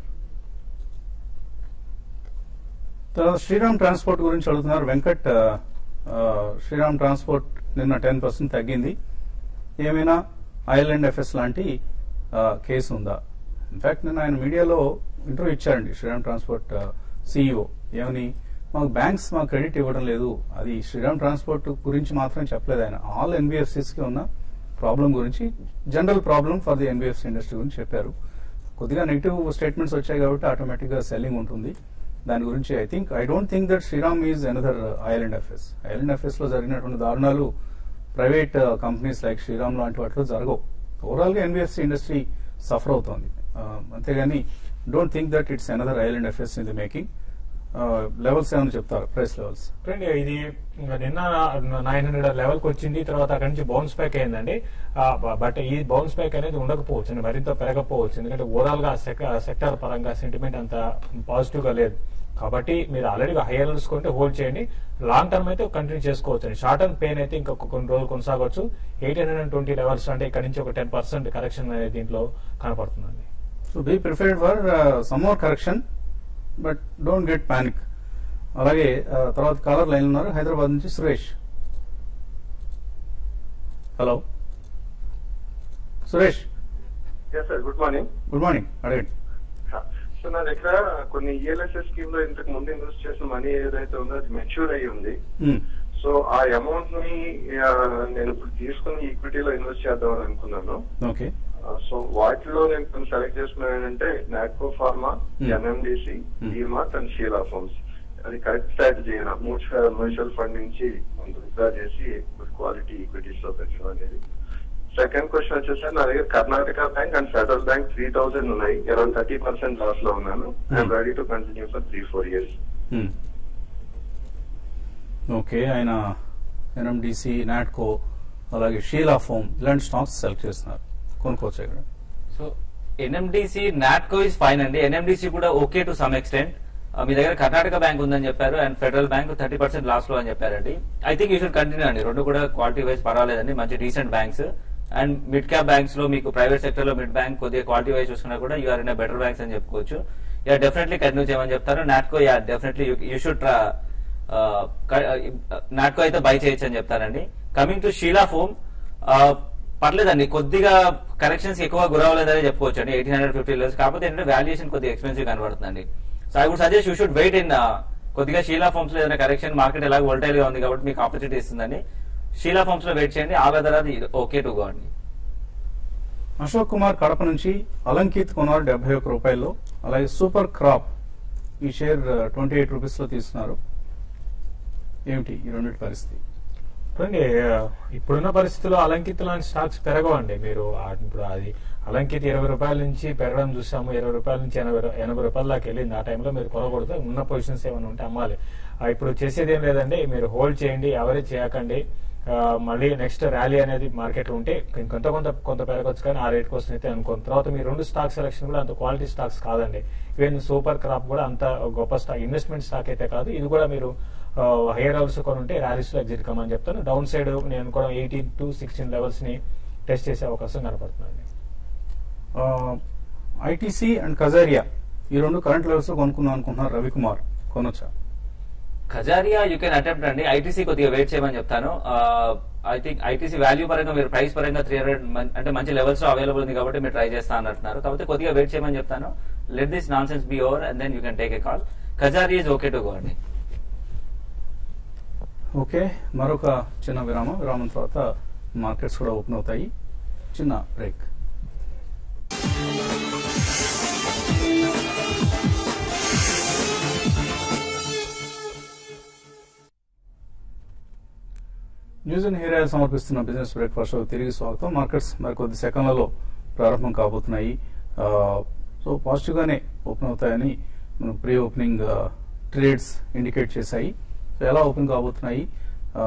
తర్వాత శ్రీరామ్ ట్రాన్స్పోర్ట్ గురించి అడుగుతున్నారు వెంకట్ ఆ, ఆ, శ్రీరామ్ ట్రాన్స్పోర్ట్ నిన్న టెన్ పర్సెంట్ తగ్గింది ఏమైనా ఐర్లాండ్ ఎఫ్ఎస్ లాంటి ఆ, కేసు ఉందా ఇన్ఫాక్ట్ నిన్న ఆయన మీడియాలో ఇంటర్వ్యూ ఇచ్చారండి శ్రీరామ్ ట్రాన్స్పోర్ట్ సిఇఓ ఏమని మాకు బ్యాంక్స్ మాకు క్రెడిట్ ఇవ్వడం లేదు అది శ్రీరామ్ ట్రాన్స్పోర్ట్ గురించి మాత్రం చెప్పలేదు ఆయన ఆల్ ఎన్బిఎఫ్సిస్ కి ఉన్న ప్రాబ్లం గురించి general problem for the NBFC industry గురించి చెప్పారు కొద్దిగా నెగిటివ్ స్టేట్మెంట్స్ వచ్చాయి కాబట్టి ఆటోమేటిక్ గా సెల్లింగ్ ఉంటుంది దాని గురించి I think I don't think that Shriram is another IL&FS IL&FS లో జరిగినటువంటి దారుణాలు ప్రైవేట్ కంపెనీస్ లైక్ శ్రీరామ్ లాంటి వాటిలో జరగవు ఓవరాల్ గా ఎన్బిఎఫ్సి ఇండస్ట్రీ సఫర్ అవుతోంది Uh, అంతేగాని don't think that it's another IL&FS in the making levels ఏమైనా చెప్తారు ప్రైస్ లెవెల్స్ ఫ్రెండ్ ఇది నిన్న నైన్ హండ్రెడ్ లెవెల్ కి వచ్చింది తర్వాత అక్కడి నుంచి బౌన్స్ బ్యాక్ అయిందండి బట్ ఈ బౌన్స్ బ్యాక్ అనేది ఉండకపోవచ్చు అండి, మరింత పెరగకపోవచ్చు ఎందుకంటే ఓవరాల్ గా సెక్టార్ పరంగా సెంటిమెంట్ అంత పాజిటివ్ గా లేదు కాబట్టి మీరు ఆల్రెడీ హైయర్ లెవెల్స్ కొంటే హోల్డ్ చేయండి లాంగ్ టర్మ్ అయితే కంటిన్యూ చేసుకోవచ్చు అండి షార్ట్ టర్మ్ పెయిన్ అయితే ఇంకా కొన్ని రోజులు కొనసాగవచ్చు eight hundred and twenty levels అంటే ఇక్కడ నుంచి ఒక టెన్ పర్సెంట్ కరెక్షన్ అనేది దీంట్లో కనపడుతుందండి so be preferred for some more correction but don't get panic అలాగే uh, తర్వాత కాలర్ లైన్ ఉన్నారు హైదరాబాద్ నుంచి Suresh hello Suresh yes sir good morning good morning అడగండి సో నా దగ్గర కొన్ని ఈఎల్ఎస్ఎస్ స్కీమ్ లో ఇంతకు ముందు ఇన్వెస్ట్ చేసిన మనీ ఏదైతే ఉందో అది మెచ్యూర్ అయ్యి ఉంది Hmm. సో ఆ అమౌంట్ ని ఆ, నేను ఇప్పుడు తీసుకుని ఈక్విటీలో ఇన్వెస్ట్ చేద్దామని అనుకున్నాను ఓకే సో వాటిలో నేను కొన్ని సెలెక్ట్ చేసుకున్నాను ఏంటంటే Natco pharma Hmm. NMDC Hmm. DMart and Sheela farms అది కరెక్ట్ స్ట్రాటజీ మ్యూచువల్ ఫండ్ నుంచి కొంత విత్డ్రా చేసి క్వాలిటీ ఈక్విటీస్ లో పెట్టడం అనేది సెకండ్ క్వశ్చన్ వచ్చేసి నా దగ్గర Karnataka Bank and Federal Bank three thousand ఉన్నాయి అరౌండ్ థర్టీ పర్సెంట్ లాస్ లో ఉన్నాను I'm ready to continue for three four years Hmm. Okay ఆయన ఎన్ఎండిసి నాట్కో అలాగే షీలా ఫోమ్ ఇలాంటి స్టాక్స్ సెలెక్ట్ చేస్తున్నారు కొనుక్కోవచ్చు ఇక్కడ so NMDC Natco is fine అండి ఎన్ఎండిసి కూడా ఓకే టు సమ్ ఎక్స్టెంట్ మీ దగ్గర కర్ణాటక బ్యాంక్ ఉందని చెప్పారు and Federal Bank thirty percent loss లో అని చెప్పారండి I think you should continue అండి రెండు కూడా క్వాలిటీ వైజ్ పర్వాలేదండి మంచి decent banks and mid cap banks లో మీకు ప్రైవేట్ సెక్టర్ లో మిడ్ బ్యాంక్ కొద్దిగా క్వాలిటీ వైజ్ చూసుకున్నా కూడా యూఆర్ ఇన్ బెటర్ బ్యాంక్స్ అని చెప్పుకోవచ్చు యా డెఫినెట్లీ కంటిన్యూ చేయమని చెప్తారు Natco yeah definitely you should Natco అయితే బై చేయొచ్చు అని చెప్తారండి కమింగ్ టు షీలా ఫోమ్ పర్లేదండి కొద్దిగా కరెక్షన్స్ ఎక్కువ గురవలేదని చెప్పుకోవచ్చు అండి ఎయిటీన్ హండ్రెడ్ ఫిఫ్టీ లెవెల్స్ కాకపోతే ఏంటంటే వాల్యుయేషన్ కొద్దిగా ఎక్స్పెన్సివ్ కనబడుతుందండి so I would suggest you should wait in కొద్దిగా షీలా ఫోమ్స్ లో ఏదైనా కరెక్షన్ మార్కెట్ ఎలాగో వోల్టైల్ గా ఉంది కాబట్టి మీకు ఆపర్చునిటీ ఇస్తుందండి షీలా ఫోమ్స్ లో వెయిట్ చేయండి ఆ వెదర్ అది ఓకే టు గో అండి అశోక్ కుమార్ కడప నుంచి అలంకిత్ కొన్నారు డెబ్బై ఒక్క రూపాయల్లో అలాగే సూపర్ క్రాప్ ఈ షేర్ ట్వంటీ ఎయిట్ రూపీస్ లో తీసుకున్నారు ఏమిటి ఈ రెండింటి పరిస్థితి చూడండి ఆ, ఇప్పుడున్న పరిస్థితుల్లో అలంకిత్ లాంటి స్టాక్స్ పెరగవండి మీరు ఆ- ఇప్పుడు అది అలంకిత్ ఇరవై రూపాయల నుంచి పెరగడం చూసాము ఇరవై రూపాయల నుంచి ఎనభై రూ- ఎనభై రూపాయల దాకా వెళ్ళింది ఆ టైంలో మీరు కొనకూడదు ఉన్న పొజిషన్స్ ఏమైనా ఉంటే అమ్మాలి ఆ, ఇప్పుడు చేసేది ఏం లేదండి మీరు హోల్డ్ చేయండి ఎవరేజ్ చేయకండి ఆ, మళ్ళీ నెక్స్ట్ ర్యాలీ అనేది మార్కెట్ ఉంటే కొంత కొంత కొంత పెరగచ్చు కానీ ఆ రేట్ కోసం అయితే అనుకోను తర్వాత మీ రెండు స్టాక్ సెలక్షన్ కూడా అంత క్వాలిటీ స్టాక్స్ కాదండి ఈవెన్ సూపర్ క్రాప్ కూడా అంత గొప్ప స్టాక్ ఇన్వెస్ట్మెంట్ స్టాక్ అయితే కాదు ఇది కూడా మీరు హైయర్ లెవెల్స్ కొనుంటే ర్యాలీస్ లో ఎగ్జిట్ కమ్మని చెప్తాను డౌన్ సైడ్ నేను కూడా ఎయిటీన్ టు సిక్స్టీన్ లెవెల్స్ ని టెస్ట్ చేసే అవకాశం కనపడుతుందండి ఐటీసీ అండ్ కజారియా ఈ రెండు కరెంట్ లెవెల్స్ లో కొనుక్కుందాం అనుకుంటున్నారు రవికుమార్ కొనొచ్చా ఖజారియా యూ కెన్ అటెంప్ట్ అండి ఐటీసీ కొద్దిగా వెయిట్ చేయమని చెప్తాను ఐ థింక్ ఐటీసీ వాల్యూ పరంగా మీరు ప్రైస్ పరంగా త్రీ హండ్రెడ్ అంటే మంచి లెవెల్స్ లో అవైలబుల్ ఉంది కాబట్టి మీరు ట్రై చేస్తా అన్నట్టున్నారు కాబట్టి కొద్దిగా వెయిట్ చేయమని చెప్తాను let this nonsense be over and then you can take a call Kajaria is okay to go అండి ఓకే మరొక చిన్న విరామం విరామం తర్వాత మార్కెట్స్ కూడా ఓపెన్ అవుతాయి చిన్న బ్రేక్ న్యూస్ అండ్ హీరాయల్ సమర్పిస్తున్న బిజినెస్ బ్రేక్ఫాస్ట్ షో తిరిగి స్వాగతం మార్కెట్స్ మరి కొద్ది సెకండ్లలో ప్రారంభం కాబోతున్నాయి ఆ, సో పాజిటివ్ గానే ఓపెన్ అవుతాయని మనం ప్రీ ఓపెనింగ్ ఆ, ట్రేడ్స్ ఇండికేట్ చేశాయి సో ఎలా ఓపెన్ కాబోతున్నాయి ఆ,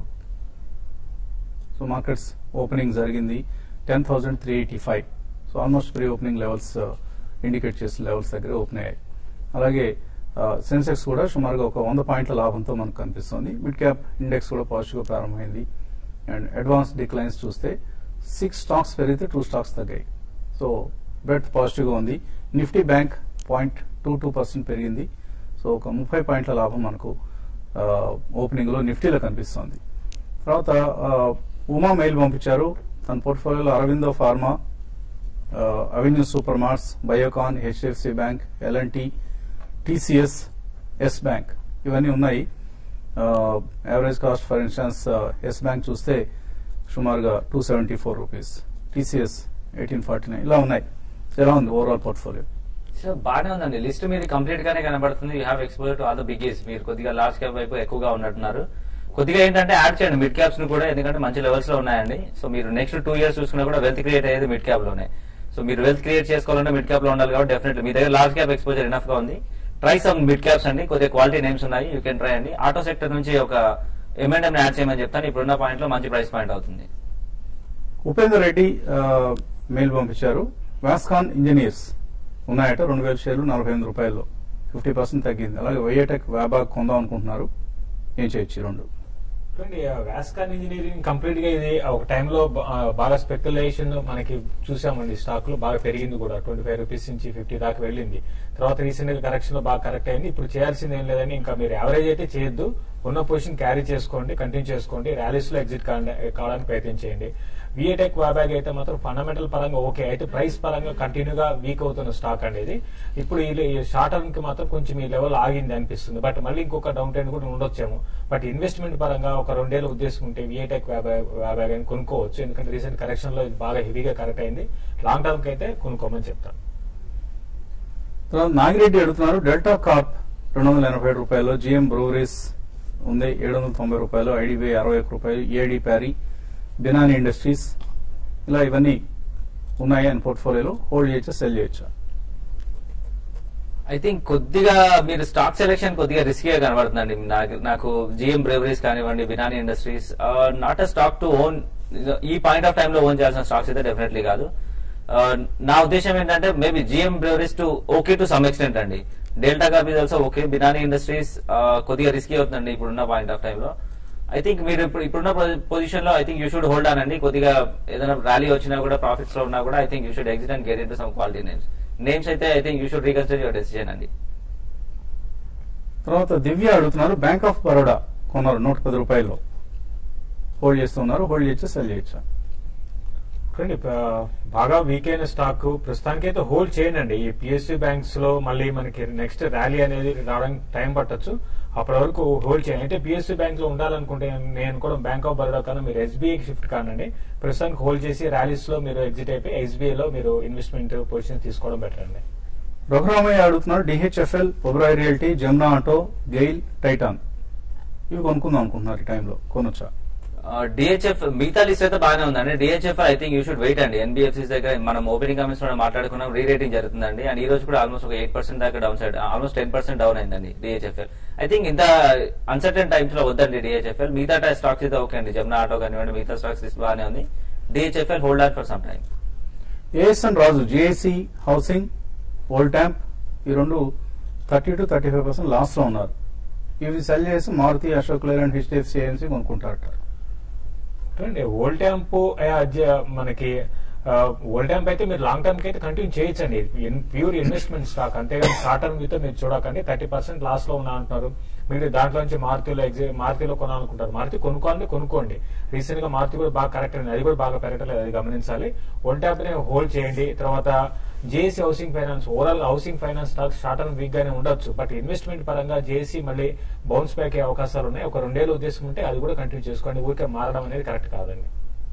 సో మార్కెట్స్ ఓపెనింగ్ జరిగింది ten thousand three eighty five so almost pre opening levels indicate చేసిన లెవెల్స్ దగ్గర ఓపెన్ అయ్యాయి అలాగే సెన్సెక్స్ కూడా సుమారుగా ఒక వంద పాయింట్ల లాభంతో మనకు కనిపిస్తుంది మిడ్ క్యాప్ ఇండెక్స్ కూడా పాజిటివ్ గా ప్రారంభమైంది అండ్ అడ్వాన్స్ డిక్లైన్స్ చూస్తే సిక్స్ స్టాక్స్ పెరిగితే టూ స్టాక్స్ తగ్గాయి సో బెట్ పాజిటివ్ గా ఉంది Nifty bank point two two percent పెరిగింది సో ఒక ముప్పై పాయింట్ల లాభం మనకు ఓపెనింగ్ లో నిఫ్టీలో కనిపిస్తోంది తర్వాత ఆ, ఉమా మెయిల్ పంపించారు తన పోర్ట్ఫోలియోలో Aurobindo pharma Avenue Supermarts Biocon HDFC Bank LNT TCS Yes Bank ఇవన్నీ ఉన్నాయి average cost for instance Yes Bank చూస్తే సుమారుగా two seventy four rupees TCS eighteen forty nine ఇలా ఉన్నాయి ఎలా ఉంది ఓవరాల్ పోర్ట్ఫోలియో సో బాగానే ఉందండి లిస్ట్ మీరు కంప్లీట్ గానే కనబడుతుంది you have exposure to all the biggest మీరు కొద్దిగా లార్జ్ క్యాప్ వైపు ఎక్కువగా ఉన్నట్టున్నారు కొద్దిగా ఏంటంటే యాడ్ చేయండి మిడ్ క్యాప్స్ ను కూడా ఎందుకంటే మంచి లెవెల్స్ లో ఉన్నాయండి సో మీరు నెక్స్ట్ టూ ఇయర్స్ చూసుకున్నా కూడా వెల్త్ క్రియేట్ అయ్యేది మిడ్ క్యాప్ లోనే సో మీరు వెల్త్ క్రియేట్ చేసుకోవాలంటే మిడ్ క్యాప్ లో ఉండాలి కాబట్టి డెఫినెట్లీ మీ దగ్గర లార్జ్ క్యాప్ ఎక్స్పోజర్ ఎనఫ్ గా ఉంది ట్రై సమ్ మిడ్ క్యాప్స్ అండి కొద్దిగా క్వాలిటీ నేమ్స్ ఉన్నాయి యూ కెన్ ట్రై అండి ఆటో సెక్టర్ నుంచి ఒక ఎంఎండ్ఎం యాడ్ చేయమని చెప్తాను ఇప్పుడున్న పాయింట్ లో మంచి ప్రైస్ పాయింట్ అవుతుంది ఉపేందర్ రెడ్డి ఆ, మెయిల్ పంపించారు వాస్కాన్ ఇంజనీర్స్ ఉన్నాయట రెండు వేల షేర్లు నలభై ఎనిమిది రూపాయల్లో ఫిఫ్టీ పర్సెంట్ తగ్గింది అలాగే వైఏటెక్ వ్యాబాగ్ కొందాం అనుకుంటున్నారు ఏం చేయొచ్చు ఈ రెండు చూడండి వ్యాస్కాన్ ఇంజనీరింగ్ కంప్లీట్ గా ఇది ఒక టైంలో బాగా స్పెక్యులేషన్ మనకి చూసామండి స్టాక్ లో బాగా పెరిగింది కూడా ట్వంటీ ఫైవ్ రూపీస్ నుంచి ఫిఫ్టీ దాకా వెళ్ళింది తర్వాత రీసెంట్ గా కరెక్షన్ లో బాగా కరెక్ట్ అయింది ఇప్పుడు చేయాల్సింది ఏం లేదని ఇంకా మీరు యావరేజ్ అయితే చేయొద్దు ఉన్న పొజిషన్ క్యారీ చేసుకోండి కంటిన్యూ చేసుకోండి ర్యాలీస్ లో ఎగ్జిట్ కావడానికి ప్రయత్నం చేయండి విఏటెక్ వ్యాబ్యాగ్ అయితే మాత్రం ఫండమెంటల్ పరంగా ఓకే అయితే ప్రైస్ పరంగా కంటిన్యూగా వీక్ అవుతున్న స్టాక్ అనేది ఇప్పుడు ఈ షార్ట్ టర్మ్ కి మాత్రం కొంచెం ఈ లెవెల్ ఆగింది అనిపిస్తుంది బట్ మళ్ళీ ఇంకొక డౌన్ ట్రెండ్ కూడా ఉండొచ్చేమో బట్ ఇన్వెస్ట్మెంట్ పరంగా ఒక రెండేళ్ళు ఉద్దేశం ఉంటే విఏటెక్ వ్యాబ్యాగ్ అని కొనుక్కోవచ్చు ఎందుకంటే రీసెంట్ కరెక్షన్ లో ఇది బాగా హెవీగా కరెక్ట్ అయింది లాంగ్ టర్మ్ కి అయితే కొనుక్కోమని చెప్తాను తర్వాత నాగిరెడ్డి అడుగుతున్నారు డెల్టా కార్ప్ రెండు వందల ఎనభై ఏడు రూపాయలు జిఎం బ్రూవరీస్ ఉంది ఏడు వందల తొంభై రూపాయలు ఐడిబిఐ అరవై ఒక్క రూపాయలు ఏడి ప్యారీ బినాని ఇండస్ట్రీస్ ఇలా ఇవన్నీ ఉన్నాయి అని పోర్ట్ఫోలియోలో హోల్డ్ చేయొచ్చా సెల్ చేయొచ్చా ఐ థింక్ కొద్దిగా మీరు స్టాక్ సెలెక్షన్ కొద్దిగా రిస్కీగా కనబడుతుందండి నాకు నాకు జిఎం బ్రేవరీస్ కానివ్వండి Binani Industries not a stock to own ఈ పాయింట్ ఆఫ్ టైమ్ లో ఓన్ చేయాల్సిన స్టాక్స్ అయితే డెఫినెట్లీ కాదు Uh, నా ఉద్దేశం ఏంటంటే maybe GM Breweries to okay to some extent అండి Delta coffee also okay Binani Industries కొద్దిగా రిస్కీ అవుతుందండి ఇప్పుడున్న పాయింట్ ఆఫ్ టైమ్ లో ఐ థింక్ మీరు ఇప్పుడు ఇప్పుడున్న పొజిషన్ లో I think you should hold on అండి కొద్దిగా ఏదైనా ర్యాలీ వచ్చినా కూడా ప్రాఫిట్స్ లో ఉన్నా కూడా I think you should exit and get into some quality names names అయితే I think you should reconsider your decision అండి తర్వాత దివ్య అడుగుతున్నారు బ్యాంక్ ఆఫ్ బరోడా కొన్నారు నూట పది రూపాయల్లో హోల్డ్ చేస్తున్నారు హోల్డ్ చేయొచ్చా సెల్ చేయొచ్చా చూడండి ప- బాగా వీక్ అయిన స్టాక్ ప్రస్తుతానికి అయితే హోల్డ్ చేయండి ఈ పిఎస్సి బ్యాంక్స్ లో మళ్ళీ మనకి నెక్స్ట్ ర్యాలీ అనేది రావడానికి టైం పట్టొచ్చు అప్పటి వరకు హోల్డ్ చేయండి అంటే పిఎస్సి బ్యాంక్ లో ఉండాలనుకుంటే నేను కూడా బ్యాంక్ ఆఫ్ బరోడా కన్నా మీరు ఎస్బీఐకి షిఫ్ట్ కానండి ప్రస్తుతానికి హోల్డ్ చేసి ర్యాలీస్ లో మీరు ఎగ్జిట్ అయిపోయి ఎస్బీఐ లో మీరు ఇన్వెస్ట్మెంట్ పొజిషన్ తీసుకోవడం బెటర్ అండి రఘురామయ్య అడుగుతున్నారు DHFL Oberoi Realty Jamuna Auto GAIL Titan ఇవి కొనుక్కుందాం అనుకుంటున్నారు ఈ టైంలో కొనొచ్చా డిహెచ్ఎఫ్ మిగతా లిస్ట్ అయితే బాగానే ఉందండి DHF I think you should wait అండి ఎన్బిఎఫ్సిస్ దగ్గర మనం ఓపెనింగ్ కమెంట్స్ లో మాట్లాడుకున్నాం రీ రేటింగ్ జరుగుతుందండి అండ్ ఈ రోజు కూడా ఆల్మోస్ట్ ఒక ఎయిట్ పర్సెంట్ దాకా down side almost ten percent down అయిందండి డిహెచ్ఎఫ్ఎల్ ఐ థింక్ ఇంత అన్సర్టన్ టైమ్స్ లో వద్దండి డిహెచ్ఎఫ్ఎల్ మిగతా స్టాక్స్ అయితే ఓకే అండి జమునా ఆటో కానివ్వండి మిగతా స్టాక్స్ లిస్ట్ బాగానే ఉంది DHFL hold on for some time ASN Raju GIC Housing ఓల్డ్ ట్యాంప్ ఈ రెండు thirty to thirty five percent loss లో ఉన్నారు ఇవి సెల్ చేసి Maruti Ashok Leyland HDFC AMC కొనుక్కుంటారట చూడండి ఓల్డ్ ట్యాంప్ మనకి ఓల్డ్ ట్యాంప్ అయితే మీరు లాంగ్ టర్మ్ కి అయితే కంటిన్యూ చేయొచ్చండి ప్యూర్ ఇన్వెస్ట్మెంట్ స్టాక్ అంతేగాని షార్ట్ టర్మ్ అయితే మీరు చూడకండి థర్టీ పర్సెంట్ లాస్ లో ఉన్నా అంటున్నారు మీరు దాంట్లో నుంచి మారుతిలో ఎగ్జి మారుతిలో కొనాలనుకుంటారు మారుతి కొనుక్కోవాలని కొనుక్కోండి రీసెంట్ గా మారుతి కూడా బాగా కరెక్ట్ అయింది అది కూడా బాగా పెరగట్లేదు అది గమనించాలి ఓల్డ్ ట్యాంప్ ని హోల్డ్ చేయండి తర్వాత GIC Housing Finance overall housing finance stocks short term weak గానే ఉండొచ్చు బట్ ఇన్వెస్ట్మెంట్ పరంగా జేఏసీ మళ్ళీ బౌన్స్ బ్యాక్ అయ్యే అవకాశాలు ఉన్నాయి ఒక రెండేళ్ళు ఉద్దేశం ఉంటే అది కూడా కంటిన్యూ చేసుకోండి ఊరికే మారడం అనేది కరెక్ట్ కాదండి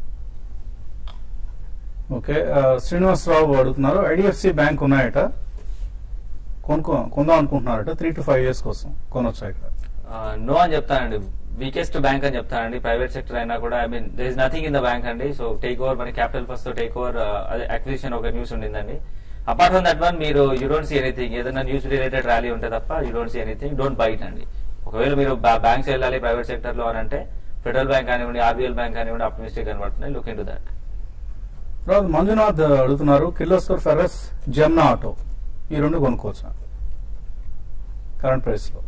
ఓకే ఆ, శ్రీనివాసరావు అడుగుతున్నారు ఐడిఎఫ్సి బ్యాంక్ ఉన్నాయట కొనుక్కో కొందాం అనుకుంటున్నారట త్రీ టు ఫైవ్ ఇయర్స్ కోసం కొనొచ్చా ఇక్కడ నో అని చెప్తానండి వీకెస్ట్ బ్యాంక్ అని చెప్తానండి ప్రైవేట్ సెక్టర్ అయినా కూడా I mean there is nothing in the bank అండి సో టేక్ ఓవర్ మన క్యాపిటల్ ఫస్ట్ టేక్ ఓవర్ అదే అక్విజిషన్ ఒక న్యూస్ ఉండిందండి అపార్ట్ ఫ్రమ్ దట్ వన్ మీరు యూ డోంట్ సీ ఎనీథింగ్ ఏదైనా న్యూస్ రిలేటెడ్ ర్యాలీ ఉంటే తప్ప you don't see anything don't bite అండి ఒకవేళ మీరు బ్యాంక్స్ వెళ్ళాలి ప్రైవేట్ సెక్టర్ లో అని అంటే ఫెడరల్ బ్యాంక్ కానివ్వండి ఆర్బీఎల్ బ్యాంక్ కానివ్వండి ఆప్టిమిస్టిక్ కనబడుతున్నాయి లుక్ ఇన్ టు దట్ తర్వాత మంజునాథ్ అడుగుతున్నారు కిర్లోస్కర్ ఫెరస్ జమ్నా ఆటో ఈ రెండు కొనుక్కోవచ్చా కరెంట్ ప్రైస్ లో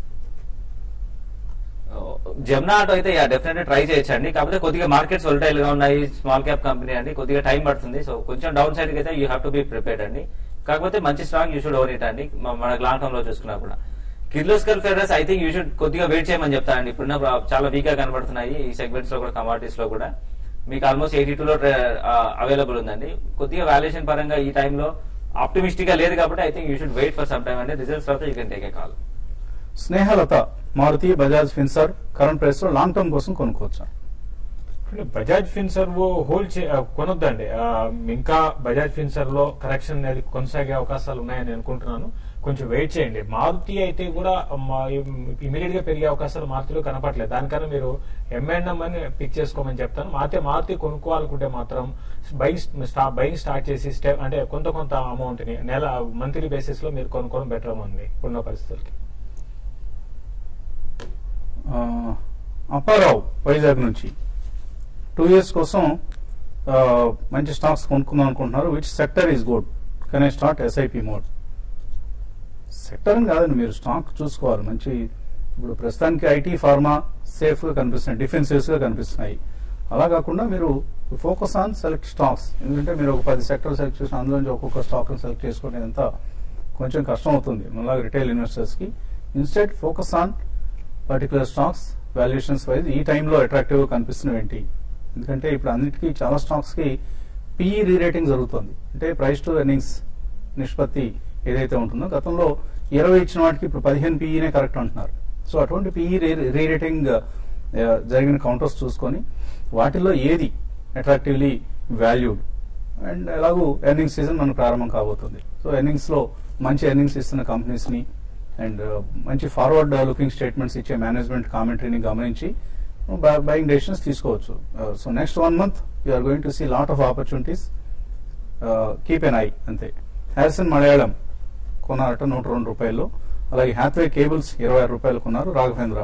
జమ్నా ఆటో అయితే డెఫినెట్ ట్రై చేయొచ్చండి కాకపోతే కొద్దిగా మార్కెట్స్ వొలటైల్ గా ఉన్నాయి స్మాల్ క్యాప్ కంపెనీ అండి కొద్దిగా టైం పడుతుంది సో కొంచెం డౌన్ సైడ్ అయితే you have to be prepared అండి కాకపోతే మంచి stock you should own it అండి మ- మనకు లాంగ్ టర్మ్ లో చూసుకున్నా కూడా Kirloskar Ferrous I think you should కొద్దిగా వెయిట్ చేయమని చెప్తానండి ఇప్పుడున్న ప్ర- చాలా వీక్ గా కనబడుతున్నాయి ఈ సెగ్మెంట్స్ లో కూడా కమాడిటీస్ లో కూడా మీకు ఆల్మోస్ట్ ఎయిటీ టూ లో అవైలబుల్ ఉందండి కొద్దిగా వాల్యుయేషన్ పరంగా ఈ టైంలో ఆప్టిమిస్టిక్ గా లేదు కాబట్టి I think you should wait for some time అండి రిజల్ట్స్ తర్వాత you can take a call Snehalatha Maruti Bajaj Finserv current price లో లాంగ్ టర్మ్ కోసం కొనుక్కోవచ్చా ఇప్పుడు బజాజ్ ఫిన్సర్ హోల్డ్ చే ఆ, కొనొద్దండి ఆ, ఇంకా బజాజ్ ఫిన్సర్ లో కరెక్షన్ అనేది కొనసాగే అవకాశాలు ఉన్నాయని అనుకుంటున్నాను కొంచెం వెయిట్ చేయండి మారుతి అయితే కూడా ఇమీడియట్ గా పెరిగే అవకాశాలు మారుతిలో కనపట్లేదు దానికన్నా మీరు ఎంఎన్ఎం అని పిక్ చేసుకోమని చెప్తాను మాతే మారుతి కొనుక్కోవాలనుకుంటే మాత్రం బయింగ్ స్టా బయింగ్ స్టార్ట్ చేసి స్టెప్ అంటే కొంత కొంత అమౌంట్ ని నెల మంత్లీ బేసిస్ లో మీరు కొనుక్కోవడం బెటర్ ఉంది ఇప్పుడున్న పరిస్థితులకి ఆ, అప్పారావు వైజాగ్ నుంచి టూ ఇయర్స్ కోసం ఆ, మంచి స్టాక్స్ కొనుక్కుందాం అనుకుంటున్నారు which sector is good can I start SIP mode sector అని కాదండి మీరు స్టాక్ చూసుకోవాలి మంచి ఇప్పుడు ప్రస్తుతానికి ఐటీ ఫార్మా సేఫ్ గా కనిపిస్తున్నాయి డిఫెన్సివ్స్ గా కనిపిస్తున్నాయి అలా కాకుండా మీరు ఫోకస్ ఆన్ సెలెక్ట్ స్టాక్స్ ఎందుకంటే మీరు ఒక పది సెక్టర్ సెలెక్ట్ చేసి అందులో నుంచి ఒక్కొక్క స్టాక్ సెలెక్ట్ చేసుకునేంత కొంచెం కష్టం అవుతుంది మళ్ళీ రిటైల్ ఇన్వెస్టర్స్ కి instead focus on particular stocks valuations wise ఈ టైంలో అట్రాక్టివ్ గా కనిపిస్తున్నవి ఏంటి ఎందుకంటే ఇప్పుడు అన్నిటికీ చాలా స్టాక్స్ కి పిఈ రీరేటింగ్ జరుగుతుంది అంటే ప్రైస్ టు ఎర్నింగ్స్ నిష్పత్తి ఏదైతే ఉంటుందో గతంలో ఇరవై ఇచ్చిన వాటికి ఇప్పుడు పదిహేను పీఈనే కరెక్ట్ అంటున్నారు సో అటువంటి పీఈ రీరేటింగ్ జరిగిన కౌంటర్స్ చూసుకొని వాటిల్లో ఏది అట్రాక్టివ్లీ వాల్యూడ్ అండ్ ఎలాగూ ఎర్నింగ్స్ సీజన్ మనకు ప్రారంభం కాబోతుంది సో ఎర్నింగ్స్ లో మంచి ఎర్నింగ్స్ ఇస్తున్న కంపెనీస్ ని అండ్ మంచి ఫార్వర్డ్ లుకింగ్ స్టేట్మెంట్స్ ఇచ్చే మేనేజ్మెంట్ కామెంటరీని గమనించి బయింగ్ డెసిషన్స్ తీసుకోవచ్చు so next one month you are going to see lot of opportunities keep an eye అంతే హ్యారిసన్ మలయాళం కొన్నారట నూట రెండు రూపాయలు అలాగే హ్యాత్వే కేబుల్స్ ఇరవై ఆరు రూపాయలు కొన్నారు రాఘవేంద్ర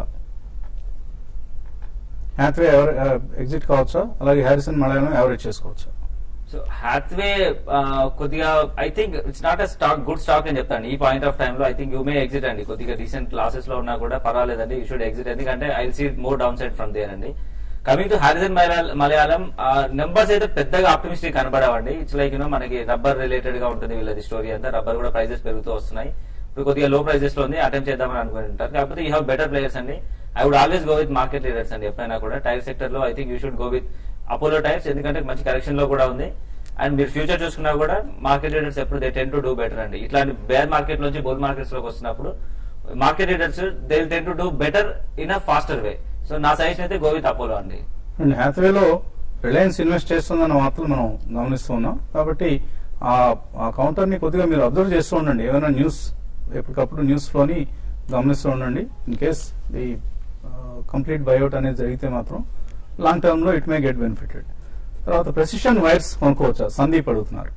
హ్యాత్వే ఎగ్జిట్ కావచ్చా అలాగే హ్యారిసన్ మలయాళం యావరేజ్ చేసుకోవచ్చా సో హ్యాత్వే కొద్దిగా I think it's not a stock good stock అని చెప్తాను ఈ పాయింట్ ఆఫ్ టైమ్ లో I think you may exit అండి కొద్దిగా రీసెంట్ లాసెస్ లో ఉన్నా కూడా పర్వాలేదండి యూ షుడ్ ఎగ్జిట్ ఎందుకంటే I see more down side from there అండి coming to Harrison Malayalam numbers అయితే పెద్దగా ఆప్టిమిస్టిక్ కనబడవండి ఇట్స్ లైక్ యూనో మనకి రబ్బర్ రిలేటెడ్ గా ఉంటుంది వీళ్ళది స్టోరీ అంతా రబ్బర్ కూడా ప్రైజెస్ పెరుగుతూ వస్తున్నాయి ఇప్పుడు కొద్దిగా లో ప్రైజెస్ లో ఉంది అటెంప్ట్ చేద్దామని అనుకుంటుంటారు కాకపోతే యూ హ్యావ్ బెటర్ ప్లేయర్స్ అండి I would always go with market leaders అండి ఎప్పుడైనా కూడా టైర్ సెక్టర్ లో I think you should go with Apollo Tyres ఎందుకంటే మంచి కరెక్షన్ లో కూడా ఉంది అండ్ మీరు ఫ్యూచర్ చూసుకున్నా కూడా మార్కెట్ లీడర్స్ ఎప్పుడు they tend to do better అండి ఇట్లాంటి బేర్ మార్కెట్ నుంచి బోల్ మార్కెట్స్ లోకి వస్తున్నప్పుడు market leaders they tend to do better in a faster way so నా సజెషన్ అయితే గో విత్ అపోలో అండి అండ్ హ్యాత్వేలో రిలయన్స్ ఇన్వెస్ట్ చేస్తుందన్న వార్తలు మనం గమనిస్తూ ఉన్నాం కాబట్టి ఆ ఆ కౌంటర్ ని కొద్దిగా మీరు అబ్జర్వ్ చేస్తూ ఉండండి ఏమైనా న్యూస్ ఎప్పటికప్పుడు న్యూస్ ఫ్లోని గమనిస్తూ ఉండండి in case the complete buyout అనేది జరిగితే మాత్రం లాంగ్ టర్మ్ లో ఇట్ మే గెట్ బెనిఫిటెడ్ తర్వాత ప్రెసిషన్ వైర్స్ కొనుక్కోవచ్చా సందీప్ అడుగుతున్నారు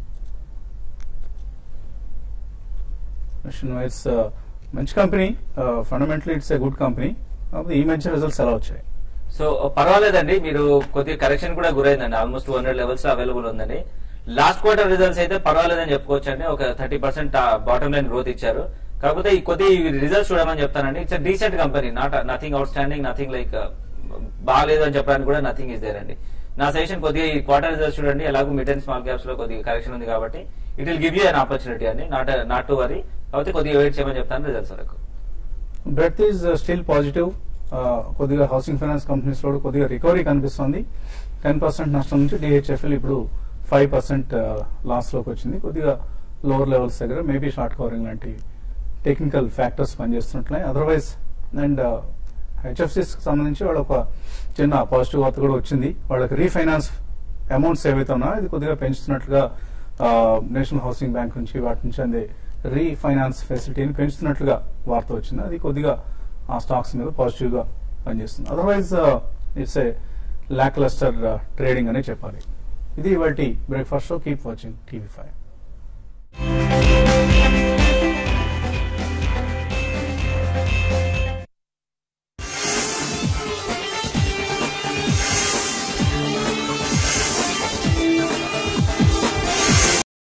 ప్రెసిషన్ వైర్స్ మంచి company fundamentally it's a good company కాకపోతే ఈ మధ్య రిజల్ట్స్ ఎలా వచ్చాయి సో పర్వాలేదండి మీరు కొద్దిగా కరెక్షన్ కూడా గురైందండి almost two hundred levels available ఉందండి లాస్ట్ క్వార్టర్ రిజల్ట్స్ అయితే పర్వాలేదని చెప్పుకోవచ్చు అండి ఒక thirty percent bottom line growth ఇచ్చారు కాకపోతే ఈ కొద్ది రిజల్ట్స్ చూడమని చెప్తానండి it's decent company not nothing outstanding nothing like బాగాలేదు అని చెప్పడానికి కూడా నథింగ్ ఇస్ దేర్ అండి నా సజెషన్ కొద్దిగా ఈ క్వార్టర్ రిజల్ట్స్ చూడండి ఎలాగో మిడ్ అండ్ స్మాల్ క్యాప్స్ లో కొద్దిగా కరెక్షన్ ఉంది కాబట్టి it will give you an opportunity అండి నాట్ నాట్ టు వరీ కాకపోతే కొద్దిగా వెయిట్ చేయమని చెప్తాను రిజల్ట్స్ వరకు బ్రెత్ ఈజ్ స్టిల్ పాజిటివ్ కొద్దిగా హౌసింగ్ ఫైనాన్స్ కంపెనీస్ లో కూడా కొద్దిగా రికవరీ కనిపిస్తుంది టెన్ పర్సెంట్ నష్టం నుంచి డిహెచ్ఎఫ్ఎల్ ఇప్పుడు ఫైవ్ పర్సెంట్ లాస్ లోకి వచ్చింది కొద్దిగా లోవర్ లెవెల్స్ దగ్గర మేబీ షార్ట్ కవరింగ్ లాంటి టెక్నికల్ ఫ్యాక్టర్స్ పనిచేస్తున్నట్లయి అదర్వైజ్ అండ్ హెచ్ఎఫ్సిస్ సంబంధించి వాళ్ళ ఒక చిన్న పాజిటివ్ వార్త కూడా వచ్చింది వాళ్ళకి రీఫైనాన్స్ అమౌంట్స్ ఏవైతే ఉన్నాయో ఇది కొద్దిగా పెంచుతున్నట్లుగా నేషనల్ హౌసింగ్ బ్యాంక్ నుంచి వాటి నుంచి అందే రీఫైనాన్స్ ఫెసిలిటీని పెంచుతున్నట్లుగా వార్త వచ్చింది అది కొద్దిగా ఆ స్టాక్స్ మీద పాజిటివ్ గా పనిచేస్తుంది otherwise it's a lacklustre trading అనే చెప్పాలి ఇది ఇవాళ breakfast show keep watching TV five